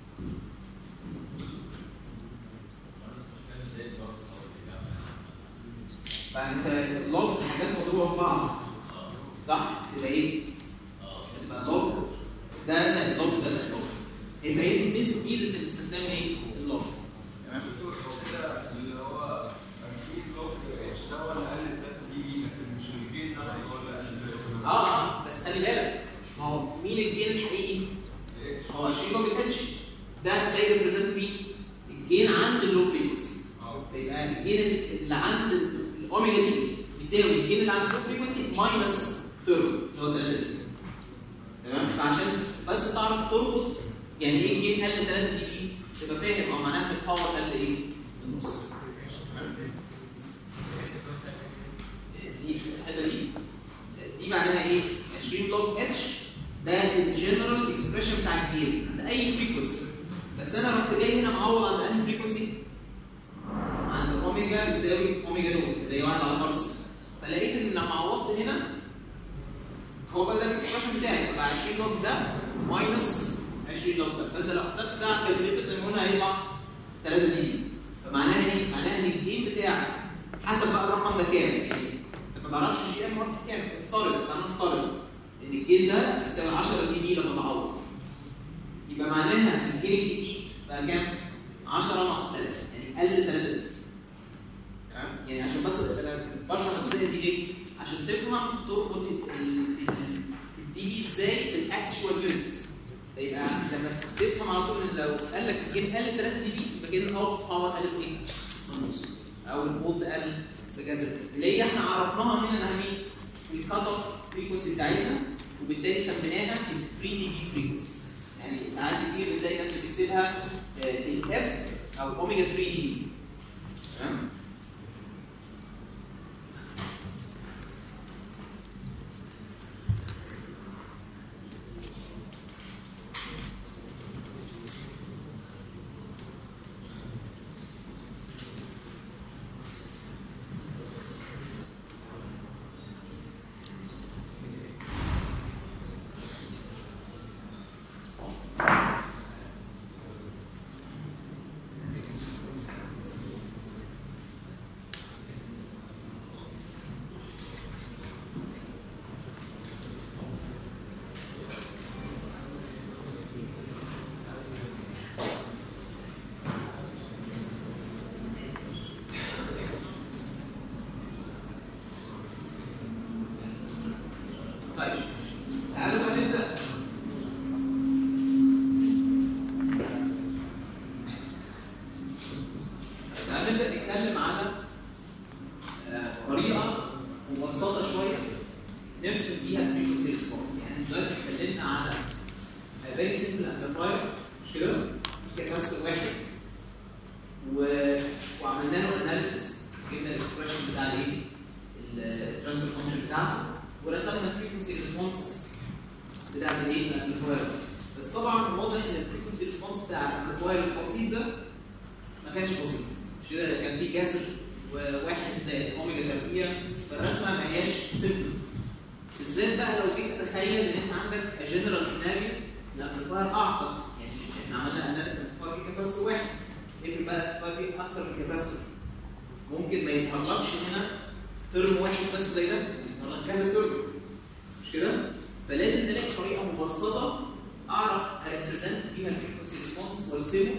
فانت لوج حاجات مضروبه في بعض صح؟ تبقى ايه؟ تبقى لوج ده زائد لوج ده زائد لوج يبقى هي دي ميزه ميزه الاستخدام ايه؟ اللوج تمام؟ دكتور هو كده اللي هو 20 بلوك اشتغل اقل 3 دي لكن مش الجين نفسه ولا ال- اه اه بس خلي بالك ما هو مين الجين الحقيقي؟ الاتش هو 20 لوج الاتش ده ده ريبريزنت مين؟ الجين عند اللو فريكونسي اه يبقى الجين اللي عند الاوميجا دي بيساوي الجين اللي عند اللو فريكونسي ماينس تيرم اللي هو 3 دي تمام فعشان بس تعرف تربط يعني ايه الجين قل 3 دي بي تبقى فاهم او معناها ان الباور قل ايه؟ النص تمام؟ دي الحته دي دي معناها ايه؟ 20 لوج اتش ده الجنرال اكسبريشن بتاع الجين عند اي فريكونسي بس انا رحت جاي هنا معوض عند انهي فريكونسي؟ عند اوميجا بتساوي اوميجا نوت اللي هي 1 على بارسل فلقيت ان لما عوضت هنا هو بقى ده الاكسبريشن بتاعي فبقى 20 لوج ده ماينس 20 لوج ده فانت لو حسبت ده على الكالكوليتر زي ما قلنا هيطلع 3 دي بي فمعناها ايه؟ معناها ان الجين بتاعك حسب بقى الرقم ده كام يعني انت ما تعرفش الجي ام رقم كام افترض تعالى نفترض ان الجين ده يساوي 10 دي بي لما تعوض يبقى معناها الجين الجديد بقى كام؟ 10 ناقص 3 يعني قل 3 دي تمام يعني عشان بس انا بشرح الجزئيه دي ليه؟ عشان تفهم تربط الدي بي ازاي بالاكشوال يونتس يبقى لما تفهم على طول ان لو قال لك الجين قل 3 دي بي يبقى كده الاوت باور قلت ايه؟ نص او الفولت قل بجذر اللي هي احنا عرفناها هنا انها مين؟ الكات اوف فريكونسي بتاعتنا وبالتالي سميناها ال 3 دي بي فريكونسي يعني ساعات كتير بتلاقي ناس بتكتبها الاف او اوميجا 3 دي بي تمام؟ طيب تعالوا بقى نبدا تعالوا نبدا نتكلم على آه، طريقه مبسطه شويه نرسم بيها الفريكونسي ريسبونس يعني دلوقتي اتكلمنا على فيري سمبل امبليفاير مش كده؟ في كاباستور واحد و... وعملنا له اناليسيس جبنا الاكسبريشن بتاع الايه؟ الترانسفير فانكشن بتاعته ورسمنا الفريكونسي ريسبونس بتاعت الايه؟ الامبليفاير بس طبعا واضح ان الفريكونسي ريسبونس بتاع الامبليفاير البسيط ده ما كانش بسيط مش كده كان في جذر وواحد زائد اوميجا تربيع فالرسمه ما هياش سمبل بالذات بقى لو جيت تتخيل ان انت عندك جنرال سيناريو الامبليفاير اعقد يعني احنا عملنا اناليسيس امبليفاير في كاباستور واحد افرض بقى الامبليفاير فيه اكتر من كاباستور ممكن ما يظهرلكش هنا ترم واحد بس زي ده يظهر لك كذا ترم مش كده؟ فلازم نلاقي طريقه مبسطه اعرف اريبريزنت بيها الفريكونسي ريسبونس وارسمه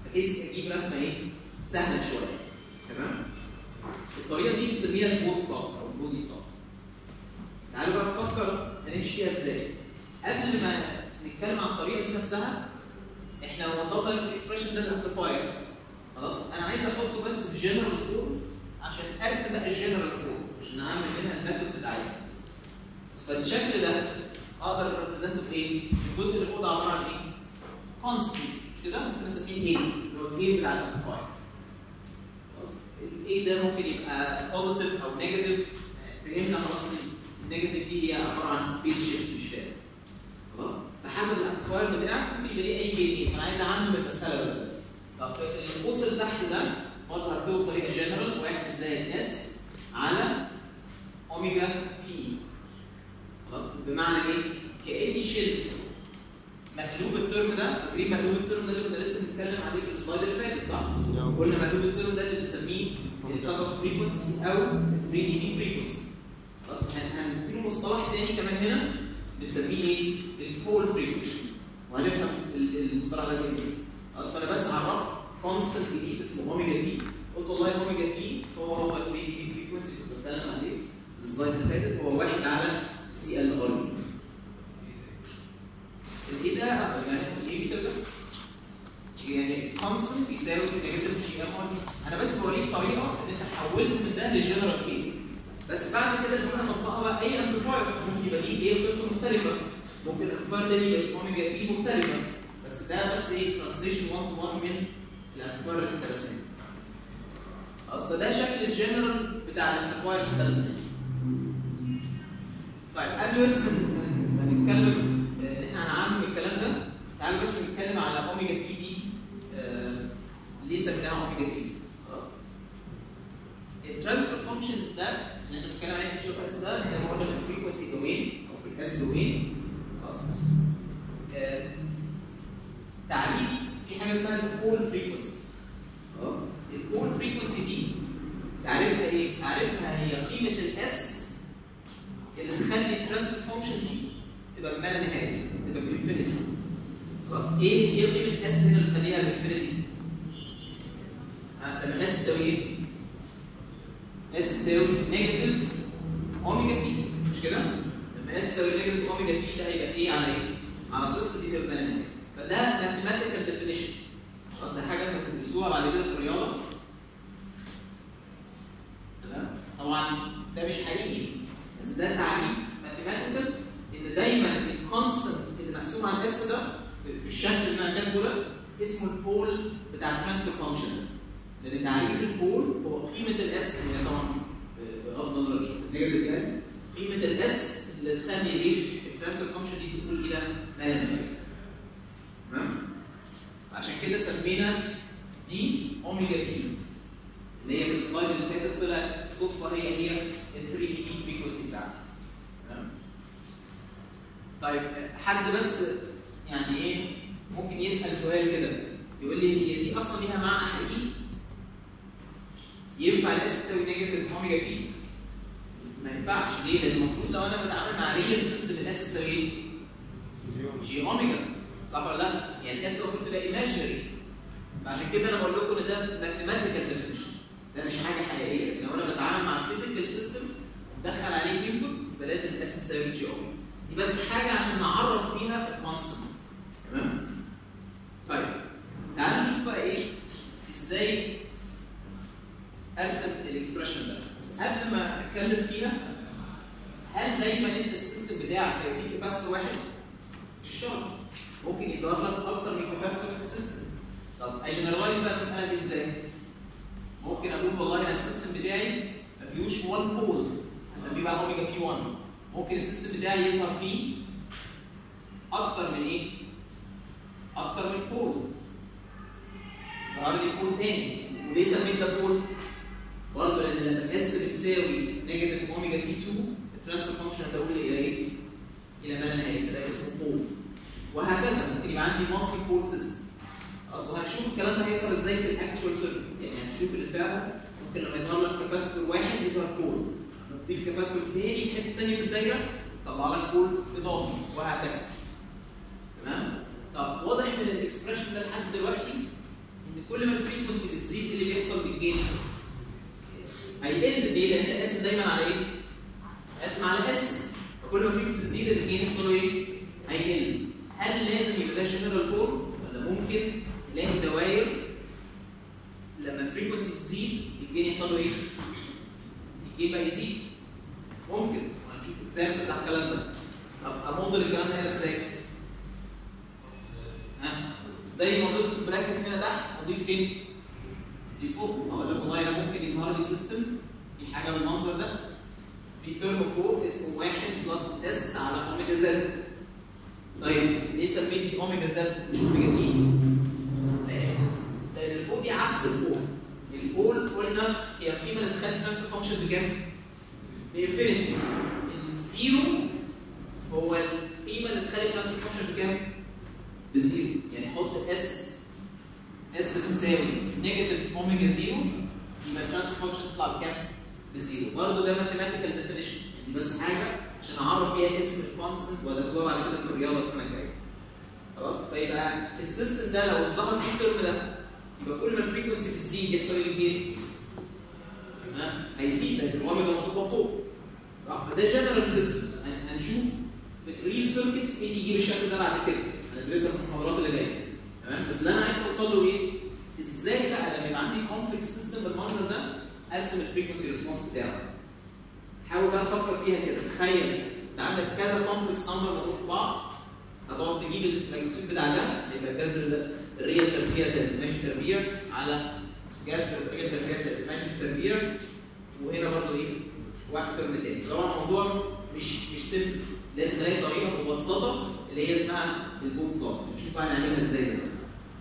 بحيث اجيب رسمه ايه؟ سهله شويه تمام؟ الطريقه دي بنسميها البود بلوت او البودي بلوت تعالوا بقى نفكر هنمشي فيها ازاي قبل ما نتكلم عن الطريقه دي نفسها احنا وصلنا للاكسبريشن ده الامبليفاير خلاص انا عايز احطه بس في جنرال فورم عشان ارسم بقى الجنرال فورم عشان اعمل منها الميثود بتاعتها بس فالشكل ده اقدر اريبريزنته بايه؟ الجزء اللي فوق ده عباره عن ايه؟ كونستنت مش كده؟ ممكن اسميه ايه اللي هو الجيم بتاع الامبليفاير خلاص الايه ده ممكن يبقى بوزيتيف او نيجاتيف فهمنا خلاص إن النيجاتيف دي هي عباره عن فيز شيفت مش فاهم خلاص فحسب الامبليفاير بتاعك ممكن يبقى ليه اي جيم انا عايز اعمم المساله دلوقتي طب القوس اللي تحت ده برضه هكتبه بطريقه جنرال واحد زائد اس على اوميجا بي خلاص بمعنى ايه؟ كاني شلت مقلوب الترم ده فاكرين مقلوب الترم ده اللي كنا لسه بنتكلم عليه في السلايد اللي فاتت صح؟ قلنا مقلوب الترم ده اللي بنسميه الكات اوف فريكونسي او 3 دي بي فريكونسي خلاص هن- هنديله مصطلح تاني كمان هنا بنسميه ايه؟ البول فريكونسي وهنفهم ال- المصطلح ده فين خلاص فانا بس عرفت كونستنت جديد اسمه اوميجا تي قلت والله اوميجا تي هو هو 3 دي بي فريكونسي كنت بتكلم عليه في السلايد اللي فاتت هو واحد على سي ال ار الايه ده ايه بيساوي ده؟ يعني كونستنت بيساوي نيجاتيف جي ام 1 انا بس بوريك طريقه ان انت حولت من ده لجنرال كيس بس بعد كده تقول هنطبقها بقى اي امبليفاير ممكن يبقى ليه ايه قيمته مختلفه ممكن الامبليفاير ده يبقى ليه اوميجا بي مختلفه بس ده بس ايه ترانسليشن 1 تو 1 من الامبليفاير اللي انت راسمه خلاص فده شكل الجنرال بتاع الامبليفاير اللي انت راسمه طيب قبل بس ما ما نتكلم آه، ان احنا هنعمم الكلام ده تعالوا بس نتكلم على اوميجا بي دي آه، ليه سميناها اوميجا بي خلاص الترانسفير فانكشن ده اللي احنا بنتكلم عليه في اس ده زي ما قلنا في الفريكونسي دومين او في الاس دومين خلاص آه، تعريف في حاجه اسمها البول فريكونسي خلاص البول فريكونسي دي تعريفها ايه؟ تعريفها هي قيمه الاس اللي تخلي الترانسفير فانكشن دي تبقى بما لا نهايه تبقى بانفينيتي خلاص ايه ايه قيمه اس هنا اللي تخليها بانفينيتي؟ ها، لما اس تساوي ايه؟ اس تساوي نيجاتيف اوميجا بي مش كده؟ لما اس تساوي نيجاتيف اوميجا بي ده هيبقى ايه على ايه؟ على صفر دي تبقى بما لا نهايه فده ماثيماتيكال ديفينيشن خلاص دي حاجه انتوا هتدرسوها بعد كده في الرياضه تمام؟ طبعا ده مش حقيقي بس ده تعريف ماثيماتيكال ان دايما الكونستنت اللي مقسوم على الاس ده في في الشكل اللي انا كاتبه ده اسمه البول بتاع الترانسفير فانكشن ده لان تعريف البول هو قيمه الاس اللي هي طبعا ب- بغض النظر عن النيجاتيف يعني قيمه الاس اللي تخلي ايه الترانسفير فانكشن دي تقول الى ما لا نهايه تمام عشان كده سمينا دي اوميجا بي اللي هي في السلايد اللي فاتت طلعت صدفه هي هي ال 3 دي بي فريكونسي بتاعتي تمام طيب حد بس يعني ايه ممكن يسال سؤال كده يقول لي هي دي اصلا ليها معنى حقيقي ينفع الاس تساوي نيجاتيف اوميجا بي ما ينفعش ليه؟ لان المفروض لو انا بتعامل مع ريال سيستم الاس تساوي ايه؟ جي اوميجا صح ولا لا؟ يعني الاس المفروض تبقى ايماجينري فعشان كده انا بقول لكم ان ده ماثيماتيكال ديفينيشن ده مش حاجه حقيقيه لكن لو انا بتعامل مع فيزيكال سيستم ودخل عليه انبوت يبقى لازم الاس تساوي جي اوميجا دي بس حاجه عشان نعرف بيها الكونستنت تمام؟ طيب تعالوا نشوف بقى ايه ازاي ارسم الاكسبريشن ده بس قبل ما اتكلم فيها هل دايما انت السيستم بتاعك هيبقى فيه كاباسيتور واحد؟ مش شرط ممكن يظهر لك اكتر من كاباسيتور في السيستم طب اجنرالايز بقى المساله دي ازاي؟ ممكن اقول والله انا السيستم بتاعي ما فيهوش 1 بول هسميه بقى اوميجا بي 1 ممكن السيستم بتاعي يظهر فيه اكتر من ايه؟ اكتر من بول ظهر لي بول تاني وليه سميت ده بول؟ برضه لان لما اس بتساوي نيجاتيف اوميجا بي 2 الترانسفير فانكشن هتقول لي الى ايه؟ الى ما لا نهايه ده اسمه بول وهكذا ممكن يبقى عندي مالتي بول سيستم خلاص وهنشوف الكلام ده هيظهر ازاي في الاكشوال سيركت يعني هنشوف اللي فعلا ممكن لما يظهر لك كاباسيتور واحد يظهر بول تضيف كاباسيتور تاني في حته تانيه في الدايره يطلع لك بول اضافي وهكذا تمام؟ طب واضح من الاكسبريشن ده لحد دلوقتي ان ان كل ما الفريكونسي بتزيد ايه اللي بيحصل بالجين؟ هيقل ليه؟ لان انت قاسم دايما على ايه؟ قاسم على اس فكل ما الفريكونسي تزيد الجين يحصل له ايه؟ هيقل هل لازم يبقى ده جنرال فورم ولا ممكن تلاقي دوائر لما الفريكونسي تزيد الجين يحصل له ايه؟ الجين بقى يزيد ممكن وهنشوف اكزامبلز على الكلام ده طب اموديل الكلام ده هنا ازاي؟ ها؟ زي ما ضفت البراكت هنا تحت اضيف فين؟ اضيف فوق اقول لكم والله انا ممكن يظهر لي سيستم في حاجه بالمنظر ده في ترم فوق اسمه 1 بلس اس على اوميجا زد طيب ليه سميت دي اوميجا زد مش اوميجا اي؟ لان لان اللي فوق دي عكس البول البول قلنا هي القيمه اللي تخلي ترانسفير فانكشن بكام؟ بانفينيتي الزيرو هو القيمه اللي تخلي ترانسفير فانكشن بكام؟ بزيرو يعني حط اس اس بتساوي نيجاتيف اوميجا زيرو يبقى الترانسفير فانكشن تطلع بكام؟ بزيرو برضه ده ماثيماتيكال ديفينيشن دي بس حاجه عشان اعرف بيها اسم الكونستنت وادخلها بعد كده في الرياضه السنه الجايه خلاص فيبقى السيستم ده لو ظهر فيه الترم ده يبقى كل ما الفريكونسي بتزيد يحصل ايه كبير؟ ها هيزيد لان الاوميجا مضروبه فوق صح فده جنرال سيستم هنشوف في الريل سيركتس ايه اللي يجيب الشكل ده بعد كده هندرسها في المحاضرات اللي جايه تمام بس اللي انا عايز اوصل له ايه؟ ازاي بقى لما يبقى عندي كومبلكس سيستم بالمنظر ده ارسم الفريكونسي ريسبونس بتاعه حاول بقى تفكر فيها كده تخيل انت عندك كذا كومبلكس نمبر مضروب في بعض هتقعد تجيب الماجنتيود بتاع ده يبقى جذر ده الريال تربيع زائد الماجن تربيع على جذر الريال تربيع زائد الماجن تربيع وهنا برضه ايه؟ واحد ترم تاني طبعا الموضوع مش مش سيمبل لازم الاقي طريقه مبسطه اللي هي اسمها البوم بلوت نشوف بقى هنعملها ازاي دلوقتي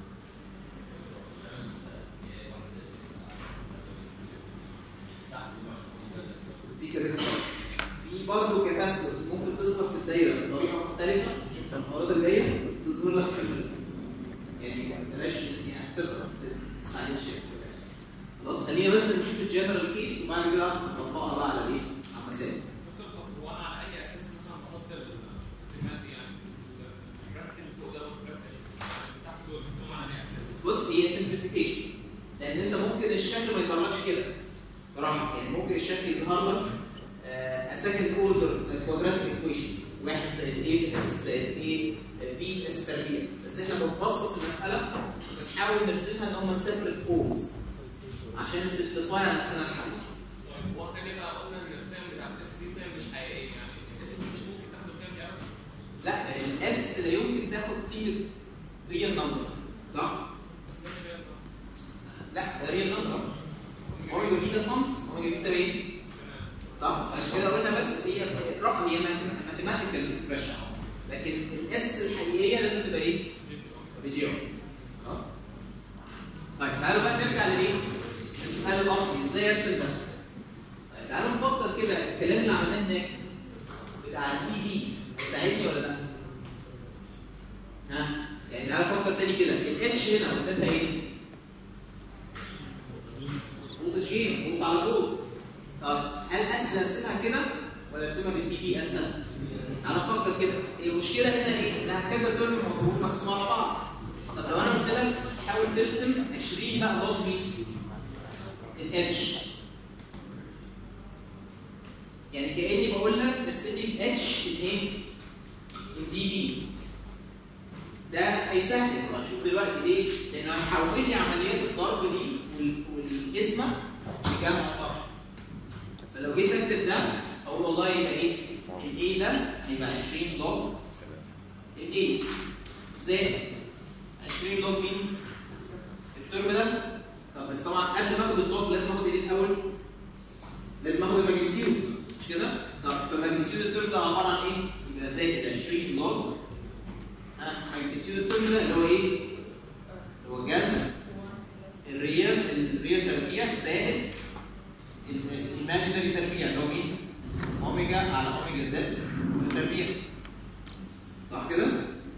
في كذا كده في برضه كاباسيتورز ممكن تظهر في الدايره بطريقه مختلفه نشوف في المحاضرات الجايه تظهر لك في ال- يعني بلاش يعني تظهر ما تستعجلش خلاص خلينا بس نشوف الجنرال كيس وبعد كده نطبقها بقى على ايه؟ على المسائل دكتور طب هو انا على اي اساس مثلا بحط الكلمات دي يعني البراكت اللي فوق ده والبراكت اللي تحت دول بتقوم على اي اساس؟ بص هي سمبليفيكيشن لان انت ممكن الشكل ما يظهرلكش كده صراحه يعني ممكن الشكل يظهر لك سكند اوردر كوادراتيك ايكويشن واحد زائد ايه في اس زائد ايه بي في اس تربيع بس احنا بنبسط المساله بنحاول نرسمها ان هم سيبريت بولز عشان نسمبليفاي على نفسنا الحل طيب هو احنا ليه بقى قلنا ان القيم بتاعت الاس دي قيم مش حقيقيه يعني الاس دي مش ممكن تاخد القيم دي ابدا لا الاس لا يمكن تاخد قيمه ريال نمبر صح؟ بس ده مش ريال لا ده ريال نمبر اوميجا بي ده كونست اوميجا بيساوي ايه؟ صح؟ عشان كده قلنا بس هي الرقم هي ماثيماتيكال اكسبريشن لكن الاس الحقيقيه لازم تبقى ايه؟ بجيو خلاص؟ طيب تعالوا بقى نرجع لايه؟ السؤال الاصلي ازاي ارسم ده؟ طيب تعالوا نفكر كده الكلام اللي عملناه هناك بتاع الدي بي يساعدني ولا لا؟ ها؟ يعني تعالى فكر تاني كده الاتش هنا قدامها ايه؟ فولت جيم فولت على فولت طب هل اسهل ارسمها كده ولا ارسمها بالدي بي اسهل؟ تعالى نفكر كده المشكله هنا ايه؟ انها كذا ترم مضروب مقسوم على بعض طب لو انا قلت لك حاول ترسم 20 بقى لوج مين؟ الاتش يعني كاني بقول لك ارسم لي الاتش الايه؟ الدي بي ده هيسهل هنشوف دلوقتي ليه؟ لانه هيحول لي عمليات الضرب دي وال- والقسمه لجمع الضرب. فلو جيت اكتب ده اقول والله يبقى ايه؟ الاي ده هيبقى 20 لوج الاي زائد 20 لوج مين؟ الترم ده طب بس طبعا قبل ما اخد اللوج لازم اخد ايه الاول؟ لازم اخد الماجنتيود مش كده؟ طب فماجنتيود الترم ده عباره عن ايه؟ يبقى زائد 20 لوج ماجنتيود الترم ده اللي هو ايه؟ اللي هو جذر الريال الريال تربيع زائد الايماجينري تربيع اللي هو مين؟ اوميجا على اوميجا زد تربيع صح كده؟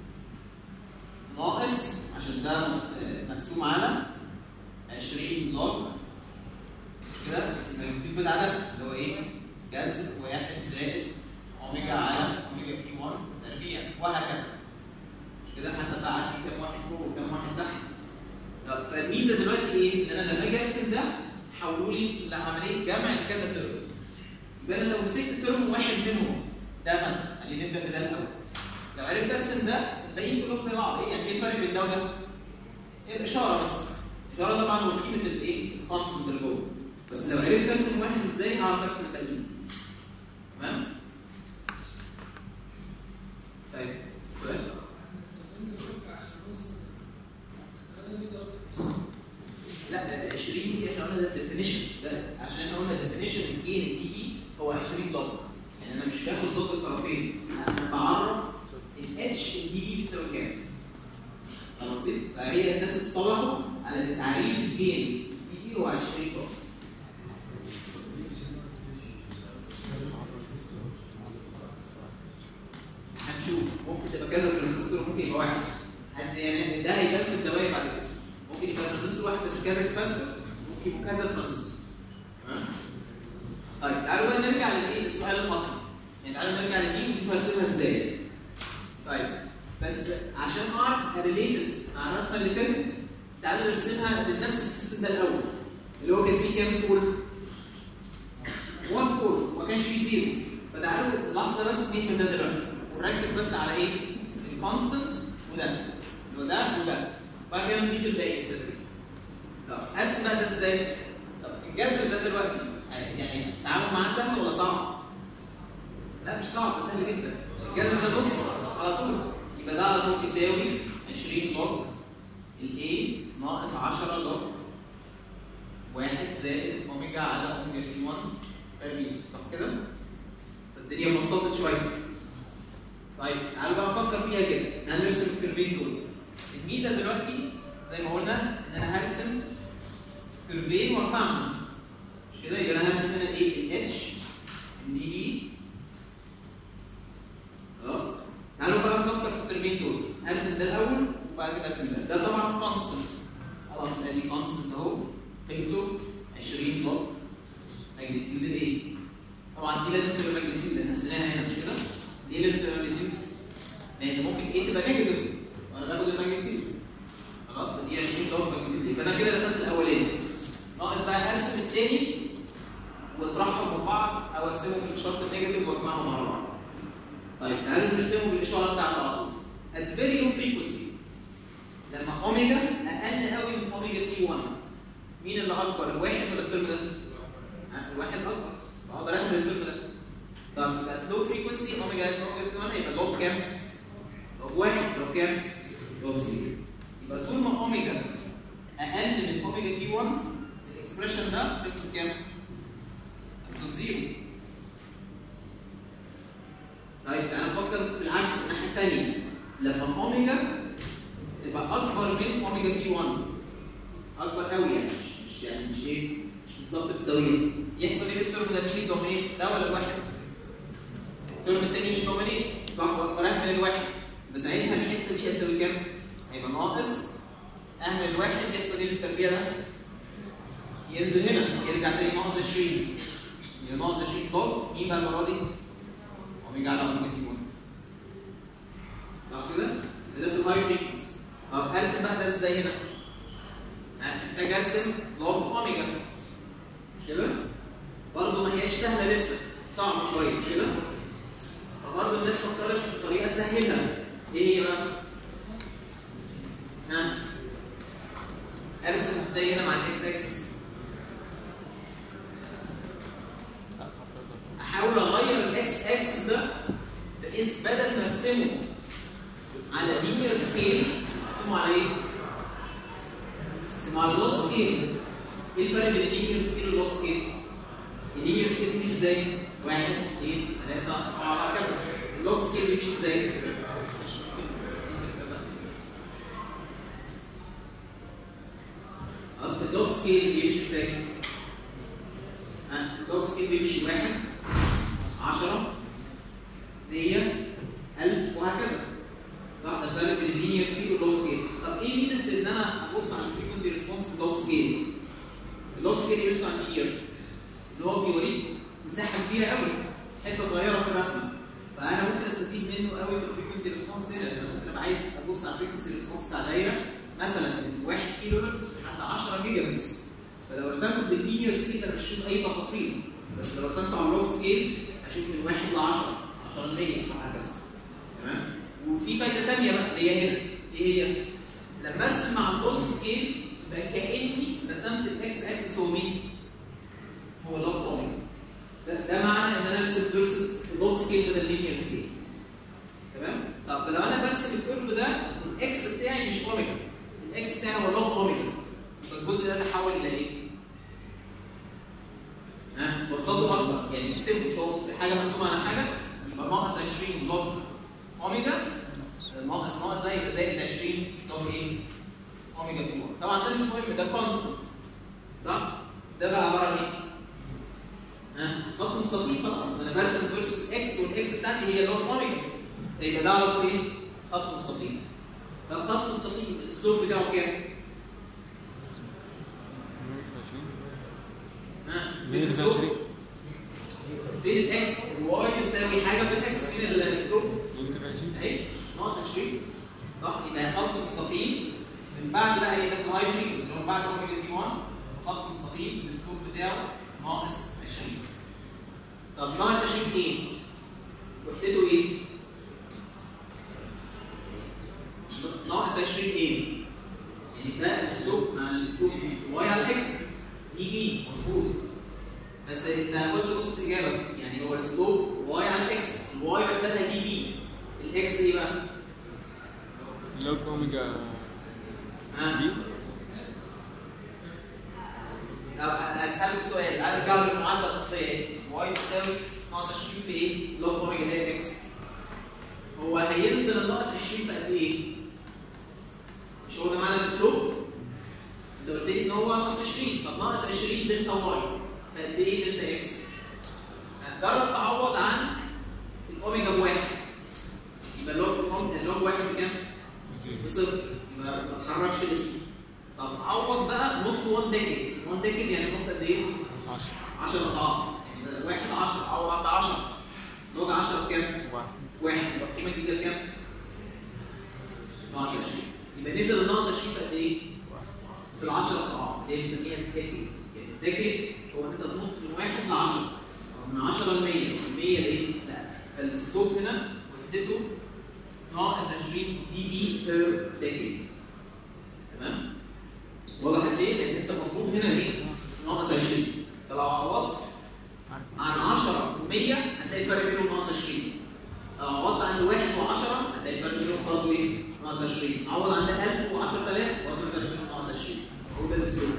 ناقص عشان ده آه، مقسوم على 20 لوج كده الماجنتيود بتاع ده اللي هو ايه؟ جذر واحد زائد اوميجا على اوميجا بي 1 تربيع وهكذا مش كده حسب بقى عندي كام واحد فوق وكام واحد تحت طب فالميزه دلوقتي ايه؟ ان انا لما اجي ارسم ده حولوا لي لعمليه جمع كذا ترم يبقى انا لو مسكت ترم واحد منهم ده مثلا يعني نبدا بده الاول لو عرفت ارسم ده الباقيين كلهم زي بعض ايه يعني ايه الفرق بين ده وده؟ هي الاشاره بس الاشاره طبعا هو قيمه الايه؟ الكونستنت اللي جوه بس لو عرفت ارسم واحد ازاي هعرف ارسم التانيين تمام؟ طيب سؤال لا ده 20 دي احنا قلنا ده الديفينيشن ده عشان احنا قلنا الديفينيشن الجين الدي بي هو 20 دوت يعني انا مش باخد دوت الطرفين انا بعرف الاتش الدي بي بتساوي كام فاهم قصدي؟ فهي الناس اصطلحوا على ان تعريف الجين الدي بي هو 20 دوت هنشوف ممكن تبقى كذا ترانزستور ممكن يبقى واحد هن- يعني ده هيبان في الدوائر بعد كده ممكن يبقى ترانزستور واحد بس كذا كاباستور ممكن يبقوا كذا ترانزستور تمام طيب تعالوا بقى نرجع للايه السؤال الاصلي يعني تعالوا نرجع لدي ونشوف هرسمها ازاي طيب بس عشان اعرف ريليتد مع الرسمه اللي فاتت تعالوا نرسمها بنفس السيستم ده الاول اللي هو كان فيه كام بول 1 بول وما كانش فيه زيرو فتعالوا لحظه بس نهمل ده دلوقتي ونركز بس على ايه؟ الكونستنت وده اللي هو ده وده وبعد كده نضيف الباقي كده طب ارسم بقى ده ازاي؟ طب الجذر ده دلوقتي يعني التعامل معاه سهل ولا صعب؟ لا مش صعب ده سهل جدا الجذر ده بص على طول يبقى ده على طول بيساوي 20 لوج الاي ناقص 10 لوج واحد زائد اوميجا على اوميجا تي 1 تربيع صح كده؟ الدنيا انبسطت شويه طيب تعالوا بقى نفكر فيها كده هنرسم الكيرفين دول الميزه دلوقتي زي ما قلنا ان انا هرسم كيرفين وارفعهم مش كده يبقى انا هرسم هنا ايه الاتش الدي بي خلاص تعالوا بقى نفكر في الكيرفين دول هرسم ده الاول وبعد كده ارسم ده ده طبعا كونستنت خلاص ادي كونستنت اهو قيمته 20 لوج ماجنتيود الايه طبعا دي لازم تبقى ماجنتيود احنا حسيناها هنا مش كده دي لازم تبقى ماجنتيود لان ممكن ايه تبقى نيجاتيف وانا باخد الماجنتيود خلاص فدي 20 لوج ماجنتيود يبقى انا كده رسمت الاولاني ناقص بقى ارسم الثاني واطرحهم من بعض او ارسمهم بالاشاره النيجاتيف واجمعهم مع بعض طيب تعالوا نرسمهم بالاشاره بتاعت على طول at very low frequency لما اوميجا اقل قوي من اوميجا تي 1 مين اللي اكبر الواحد ولا الترم ده؟ ها، الواحد اكبر فاقدر اعمل الترم ده طب يبقى لو فريكونسي اوميجا اوميجا تي 1 هيبقى لوج كام؟ لوج واحد لوج كام؟ لوج زيرو يبقى طول ما اوميجا اقل من اوميجا تي 1 الاكسبريشن ده بيكتب كام؟ بيكتب زيرو طيب تعالى نفكر في العكس الناحيه الثانيه لما اوميجا تبقى اكبر من اوميجا تي 1 اكبر قوي يعني مش مش يعني مش ايه مش بالظبط بتساويها يحصل ايه في الترم ده مين يدومينيت ده ولا الواحد؟ الترم الثاني يدومينيت صح واختار اهمل الواحد بس ساعتها الحته دي هتساوي كام؟ هيبقى ناقص اهمل الواحد يحصل ايه للتربيع ده؟ ينزل هنا يرجع تاني ناقص 20 يبقى ناقص 20 فوق مين بقى المره دي؟ اوميجا على اوميجا تي 1 صح كده؟ ده في الهاي فريكونسي طب ارسم بقى ده ازاي هنا؟ محتاج ارسم لوج اوميجا مش كده؟ برضه ما هياش سهله لسه صعب شويه مش كده؟ فبرضه الناس فكرت في طريقه تسهلها ايه هي بقى؟ ها؟ ارسم ازاي هنا مع الاكس اكسس؟ احاول اغير الاكس اكسس ده بحيث بدل ما ارسمه على لينير سكيل ارسمه على ايه؟ ارسمه على لوج سكيل ايه الفرق بين اللينير سكيل واللوج سكيل؟ اللينير سكيل بيمشي ازاي؟ واحد اثنين ثلاثة أربعة وهكذا اللوج سكيل بيمشي ازاي؟ اصل اللوج سكيل بيمشي ازاي؟ ها اللوج سكيل بيمشي واحد 10 100 1000 وهكذا صح ده الفرق بين اللينير سكيل واللوج سكيل طب ايه ميزه ان انا ابص على الفريكونسي ريسبونس في اللوج سكيل اللوج سكيل بيبص على اللينير اللي هو بيوريك مساحه كبيره قوي حته صغيره في الرسمه فانا ممكن استفيد منه قوي في الفريكونسي ريسبونس هنا انا ممكن ابقى عايز ابص على الفريكونسي ريسبونس بتاع دايره مثلا من 1 كيلو هرتز لحد 10 جيجا هرتز فلو رسمته باللينير سكيل انا مش هشوف اي تفاصيل بس لو رسمته على اللوج سكيل هشوف من 1 ل 10 10 ل 100 وهكذا تمام وفي فايده ثانيه بقى اللي هي هنا ايه هي؟ لما ارسم مع اللوج سكيل يبقى كاني رسمت الاكس اكسس هو مين؟ هو اللوج اوميجا ده, ده معنى ان انا ارسم فيرسس اللوج سكيل بدل اللينير سكيل تمام؟ طب فلو انا برسم الكيرف ده الاكس بتاعي مش اوميجا الاكس بتاعي هو لوج اوميجا يبقى الجزء ده اتحول الى ايه؟ ها بسطه اكتر يعني سيبه شوف حاجه مرسومه على حاجه يبقى ناقص 20 لوج اوميجا ناقص ناقص ده يبقى زائد 20 لوج ايه؟ اوميجا 2 طبعا ده مش مهم ده كونستنت صح؟ ده بقى عباره عن ايه؟ ها خط مستقيم خلاص انا برسم فيرسس اكس والاكس بتاعتي هي لوج اوميجا يبقى ده على طول ايه؟ خط مستقيم طب خط مستقيم الاسلوب بتاعه كام؟ ها فين الاسلوب؟ فين الاكس؟ الواي بتساوي حاجه في الاكس فين الاسلوب؟ اهي ناقص 20 صح؟ يبقى خط مستقيم من بعد بقى هي ده في الاي فريكونسي اللي هو بعد اوميجا تي 1 خط مستقيم الاسلوب بتاعه ناقص 20 طب ناقص 20 ايه؟ وحدته ايه؟ ناقص 20 ايه؟ يعني ده الاسلوب مع الاسلوب واي على اكس دي بي مظبوط بس انت قلت نص الاجابه يعني هو الاسلوب واي على اكس الواي وحدتها دي بي الاكس ايه بقى؟ لوج اوميجا ها؟ طب اسالك سؤال ارجع للمعادله الاصليه ايه؟ واي تساوي ناقص 20 في ايه؟ لوج اوميجا هي اكس هو هينزل الناقص 20 في قد ايه؟ مش هو ده معنى الاسلوب؟ انت قلت لي ان هو ناقص 20 طب ناقص 20 دلتا واي فقد ايه دلتا اكس؟ هتجرب تعوض عن الاوميجا بواحد يبقى اللوج اللوج واحد بكام؟ بصفر يبقى ما اتحركش لسه طب عوض بقى نط 1 ديكيد 1 ديكيد يعني نط قد ايه؟ 10 اضعاف يعني واحد 10 عوض عند 10 لوج 10 بكام؟ واحد يبقى القيمه الجديده بكام؟ ناقص 20 يبقى نزل الناقص 20 في قد ايه؟ في ال 10 اضعاف اللي هي بنسميها الديكيد يعني الديكيد هو ان انت تنط من 1 ل 10 او من 10 ل 100 من 100 لايه؟ ل 1000 فالسكوب هنا وحدته ناقص 20 دي بي بير ديكيد تمام؟ واضح قد ايه؟ لان انت مطلوب هنا ايه؟ ناقص 20 فلو عوضت عن 10 و100 هتلاقي الفرق بينهم ناقص 20 لو عوضت عند 1 و10 هتلاقي الفرق بينهم برضه ايه؟ ناقص 20 عوض عند 1000 و10000 برضه الفرق بينهم ناقص 20 هو ده الاسلوب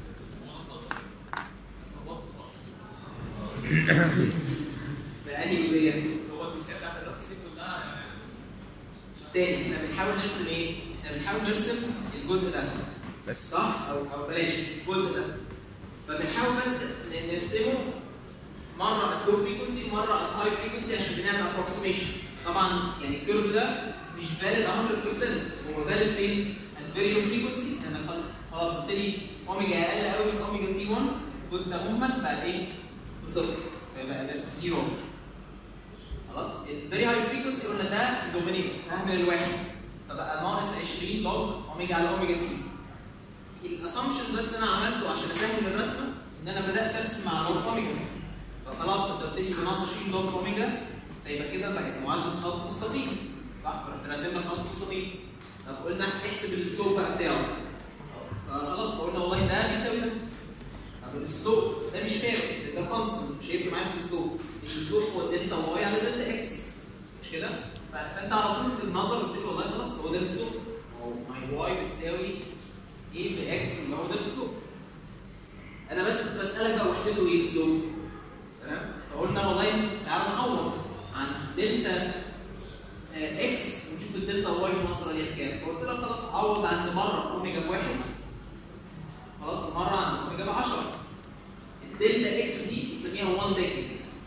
بأنهي جزئية؟ هو الجزئيه بتاعت الرسم دي كلها يعني تاني احنا بنحاول نرسم ايه؟ احنا بنحاول نرسم الجزء ده بس صح؟ او او بلاش الجزء ده فبنحاول بس ن- نرسمه مره ات لو فريكونسي ومره ات هاي فريكونسي عشان بنعمل ابروكسيميشن طبعا يعني الكيرف ده مش فاليد 100% هو فاليد فين؟ ات فيري لو فريكونسي انا خل- خلاص قلت لي اوميجا اقل قوي من اوميجا بي 1 الجزء ده مهمل بقى ايه؟ بصفر فيبقى ده زيرو خلاص الفيري هاي فريكونسي قلنا ده دومينيت اهمل الواحد فبقى ناقص 20 لوج اوميجا على اوميجا بي الاسامبشن بس انا عملته عشان اسهل الرسمه ان انا بدات ارسم مع لوج اوميجا فخلاص انت قلت لي بناقص 20 لوج اوميجا فيبقى كده بقت معادله خط مستقيم صح رحت راسم لك خط مستقيم طب قلنا احسب السلوب بقى بتاعه فخلاص فقلنا والله ده بيساوي ده طب السلوب ده مش فارق ده كونستنت مش هيفرق معايا في السلوب السلوب هو دلتا واي على دلتا اكس مش كده؟ ف- فانت على طول بالنظر قلت لي والله خلاص هو ده السلوب هو ماي واي بتساوي ايه في اكس اللي هو ده السلوب انا بس كنت بسالك بقى وحدته ايه السلوب تمام فقلنا والله تعالى نعوض عن دلتا آه، اكس ونشوف الدلتا واي المصري ليها بكام فقلت لك خلاص عوض عند مره اوميجا بواحد خلاص ومره عند اوميجا ب 10 الدلتا اكس دي بنسميها 1 ديكيد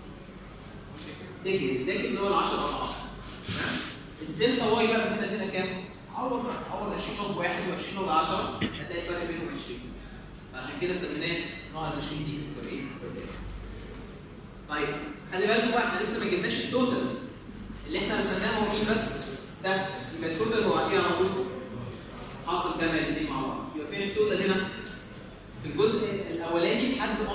ديكيد ديكيد اللي هو ال 10 اضعاف تمام الدلتا واي بقى من هنا لهنا كام؟ عوض بقى عوض 20 نوت بواحد و20 نوت ب 10 هتلاقي الفرق بينهم 20 فعشان كده سميناه ناقص 20 دي بتبقى ايه؟ طيب خلي بالكم بقى احنا لسه ما جبناش التوتال اللي احنا رسمناه هو مين بس؟ ده يبقى التوتال هو ايه على طول؟ حاصل جمع الاثنين مع بعض يبقى فين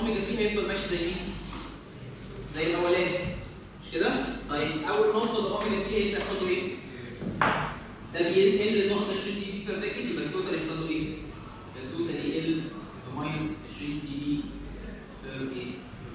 الاوميجا بي هيفضل ماشي زي مين؟ زي الاولاني مش كده؟ طيب اول ما اوصل لاوميجا بي هيبدا يحصل له ايه؟ ده بيقل ناقص 20 دي بي بير ديكيد يبقى التوتال يحصل له ايه؟ التوتال يقل بماينس 20 دي بي بير ايه؟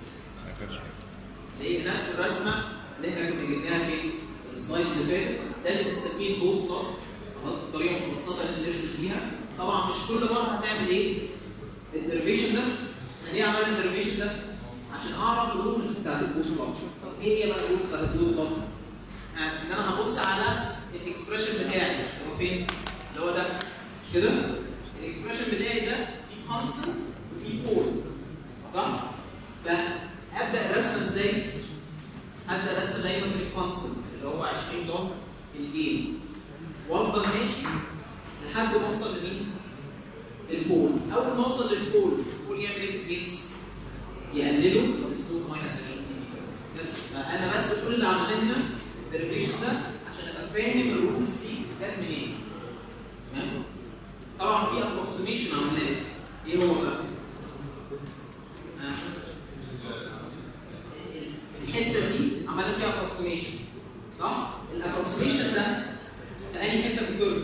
هي نفس الرسمه اللي احنا كنا جبناها في السلايد اللي فاتت ده اللي بنسميه البوت بلوت خلاص الطريقه المبسطه اللي نرسم بيها طبعا مش كل مره هتعمل ايه؟ الديريفيشن ده احنا ليه عملنا الديريفيشن ده؟ عشان اعرف الرولز بتاعت البوت بلوت طب ايه هي بقى الرولز بتاعت البوت بلوت؟ آه، ان انا هبص على الاكسبريشن بتاعي هو فين؟ اللي هو ده مش كده؟ الاكسبريشن بتاعي ده فيه كونستنت وفيه بول صح؟ فابدا الرسمه ازاي؟ ابدا الرسمه دايما بالكونستنت اللي هو 20 لوج الجين وافضل ماشي لحد ما اوصل لمين؟ البول اول ما اوصل للبول البول يعمل ايه في الجين؟ يقلله الاسلوب ماينس 20 بس فانا بس كل اللي عملناه هنا الديريفيشن ده عشان ابقى فاهم الرولز دي جت منين تمام طبعا في ابروكسيميشن عملناه ايه هو بقى؟ آه. الحته دي عملنا فيها ابروكسيميشن صح؟ الابروكسيميشن ده في انهي حته في الكيرف؟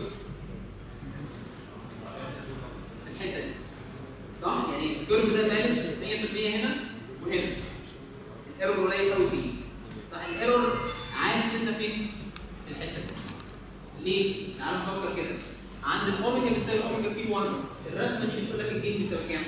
الحته دي صح؟ يعني الكيرف ده بالانس 100% هنا وهنا الايرور قليل قوي فيه صح الايرور عالي سنه فين؟ في الحته دي ليه؟ تعالوا نفكر كده عند الاوميجا بتساوي اوميجا بي 1 الرسمه دي بتقول لك الجين بيساوي كام؟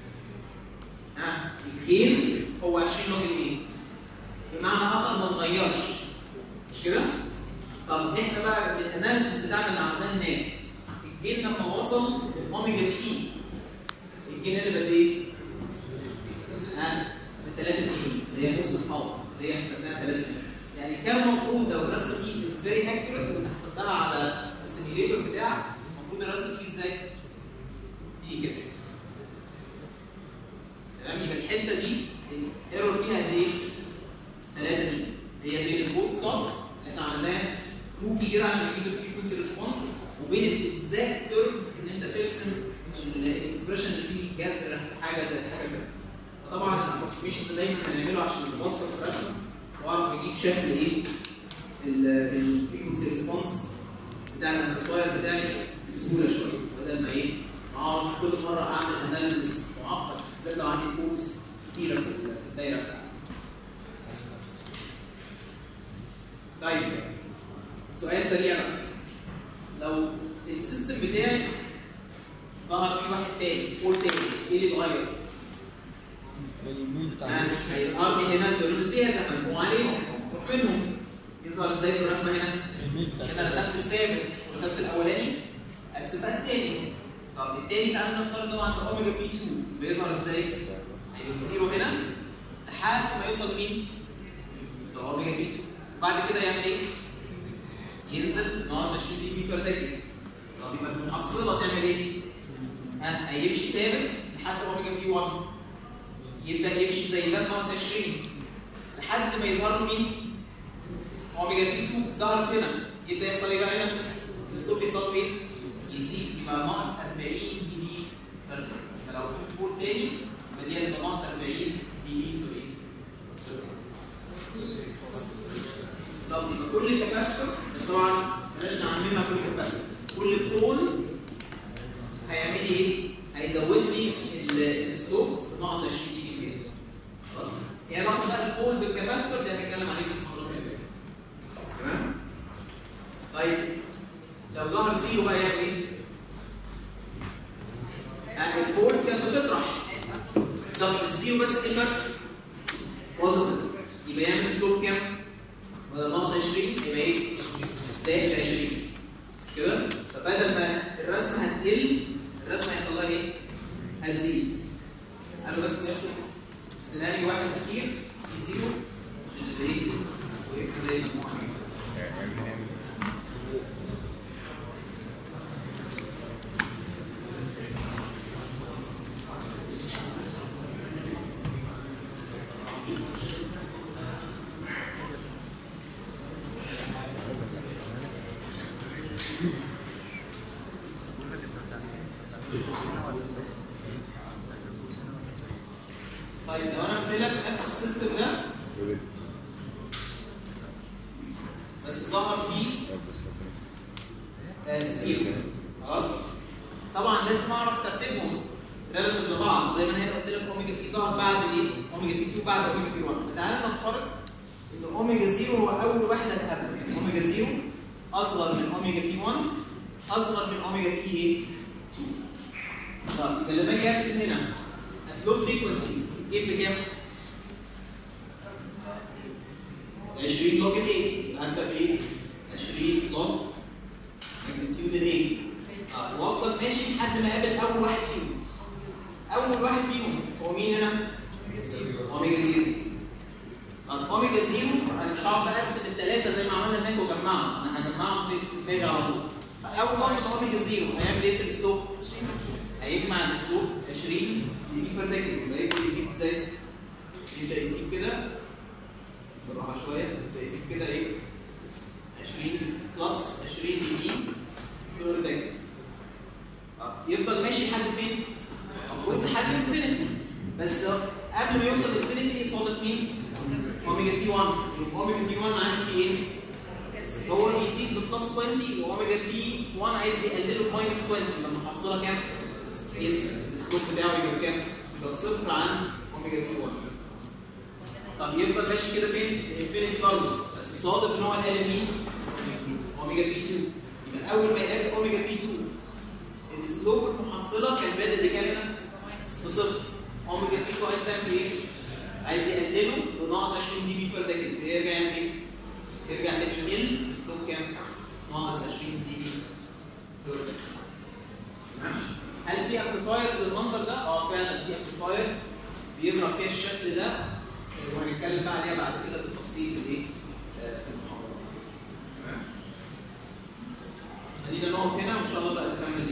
ها الجين هو 20 لوج الايه؟ بمعنى اخر ما اتغيرش مش كده؟ طب احنا بقى الاناليسيس بتاعنا اللي عملناه الجين لما وصل الاوميجا بي الجين اللي بقد ايه؟ ها ب 3 دي اللي هي نص الباور اللي هي حسبناها 3 دي يعني كان المفروض لو الرسمه دي از فيري اكيوريت وانت حسبتها على السيميليتور بتاعك المفروض الرسمه تيجي ازاي؟ تيجي كده تمام يبقى الحته دي الايرور فيها قد ايه؟ 3 دي هي بين البوت بلوت اللي احنا عملناه كروكي كده عشان نجيب الفريكونسي ريسبونس وبين الاكزاكت كيرف ان انت ترسم الاكسبريشن اللي فيه جذر حاجه زي حاجه كده فطبعا الابروكسيميشن ده دايما بنعمله عشان نوصل الرسم واعرف اجيب شكل ايه الفريكونسي ريسبونس بتاع الامبليفاير بتاعي بسهوله شويه بدل ما ايه اقعد كل مره اعمل اناليسيس معقد بالذات لو عندي كورس كتيره في ال- في الدايره بتاعتي. طيب سؤال سريع بقى. لو السيستم بتاعي ظهر فيه واحد تاني قول تاني ايه اللي اتغير؟ الميل بتاع يعني هيظهر لي هنا دول زياده مجموعه عليهم روح منهم يظهر ازاي في الرسمه هنا؟ الميل بتاع كده رسمت الثابت ورسمت الاولاني ارسم بقى الثاني طب الثاني تعالى نفترض ان هو عند اوميجا بي 2 بيظهر ازاي؟ هيبقى زيرو هنا لحد ما يوصل لمين؟ لاوميجا بي 2 بعد كده يعمل ايه؟ ينزل ناقص 20 دي بي بير ديكيد طب يبقى المحصله تعمل ايه؟ ها هيمشي ثابت لحد اوميجا بي 1 يبدا يمشي زي ده ناقص 20 لحد ما يظهر له مين؟ اوميجا بي 2 ظهرت هنا يبدا يحصل ايه بقى هنا؟ الستوب يحصل له ايه؟ يزيد يبقى ناقص 40 دي بي بير ديكيد يبقى لو في بول ثاني يبقى دي هتبقى ناقص 40 دي بي بير ايه؟ بالظبط يبقى كل كاباسيتور بس طبعا بلاش نعممها كل كاباسيتور كل بول هيعمل لي ايه؟ هيزود لي ال- السلوب ناقص 20 دي بي زياده خلاص؟ هي علاقه بقى البول بالكاباسيتور دي هنتكلم عليه في المحاضره اللي جايه تمام؟ طيب لو ظهر زيرو بقى يعمل ايه؟ يعني البولز كانت بتطرح بالظبط الزيرو بس ايه الفرق؟ بوزيتيف يبقى يعمل سلوب كام؟ بدل ناقص 20 يبقى ايه؟ زائد 20 كده؟ فبدل ما الرسمه هتقل الرسمه هيحصل لها ايه؟ هتزيد. انا بس نرسم سيناريو واحد اخير في زيرو عشان يبقى ايه؟ ويبقى زي المجموعه دي. طيب لو انا قلت لك نفس السيستم ده بس ظهر فيه آه، زيرو خلاص طبعا لازم اعرف ترتيبهم ريلاتيف لبعض زي ما انا هنا قلت لك اوميجا بي ظهر بعد ايه؟ اوميجا بي 2 بعد اوميجا بي 1 فتعالى نفترض ان اوميجا 0 هو اول واحد هتقابله يعني اوميجا 0 اصغر من اوميجا بي 1 اصغر من اوميجا بي ايه؟ 2 طب يبقى لما اجي ارسم هنا هتلو فريكونسي تجيب بكام؟ 20 لوج ال 8 يبقى انت بايه؟ 20 لوج ماجنتيود ال 8 اه وافضل ماشي لحد ما اقابل اول واحد فيهم اول واحد فيهم هو مين هنا؟ اوميجا 0 طب اوميجا 0 انا مش هقعد بقى اقسم الثلاثه زي ما عملنا هناك واجمعهم انا هجمعهم في دماغي على طول فاول ما اوصل اوميجا 0 هيعمل ايه في الاسلوب؟ هيجمع الاسلوب 20 دي بير ديكد يبقى يبدا يزيد ازاي؟ يبدا يزيد كده بالراحه شويه يبدا يزيد كده ايه؟ 20 بلس 20 دي بير ديكد يفضل ماشي لحد فين؟ المفروض لحد انفينيتي بس قبل ما يوصل انفينيتي يصادف مين؟ اوميجا بي 1 اوميجا بي 1 عندي فيه ايه؟ هو بيزيد بلس 20 واوميجا بي 1 عايز يقلله بماينس 20 لما احصلها كام؟ يسكت السكوب بتاعه يبقى بكام؟ يبقى بصفر عن اوميجا بي 1 طب يفضل ماشي كده فين؟ انفينيتي برضه بس صادف ان هو قال مين؟ اوميجا بي 2 يبقى اول ما يقابل اوميجا بي 2 السلوب المحصله كان بادئ بكام هنا؟ بصفر اوميجا بي 2 عايز يعمل ايه؟ عايز يقلله بناقص 20 دي بي بير ديكد فيرجع يعمل ايه؟ يرجع تاني يقل اسلوب كام؟ ناقص 20 دي بي بير ديكد هل في امبليفايرز للمنظر ده؟ اه فعلا في امبليفايرز بيظهر فيها الشكل ده وهنتكلم بقى عليها بعد كده بالتفصيل في الايه؟ آه، في المحاضره. تمام؟ خلينا نقف هنا وان شاء الله بقى نكمل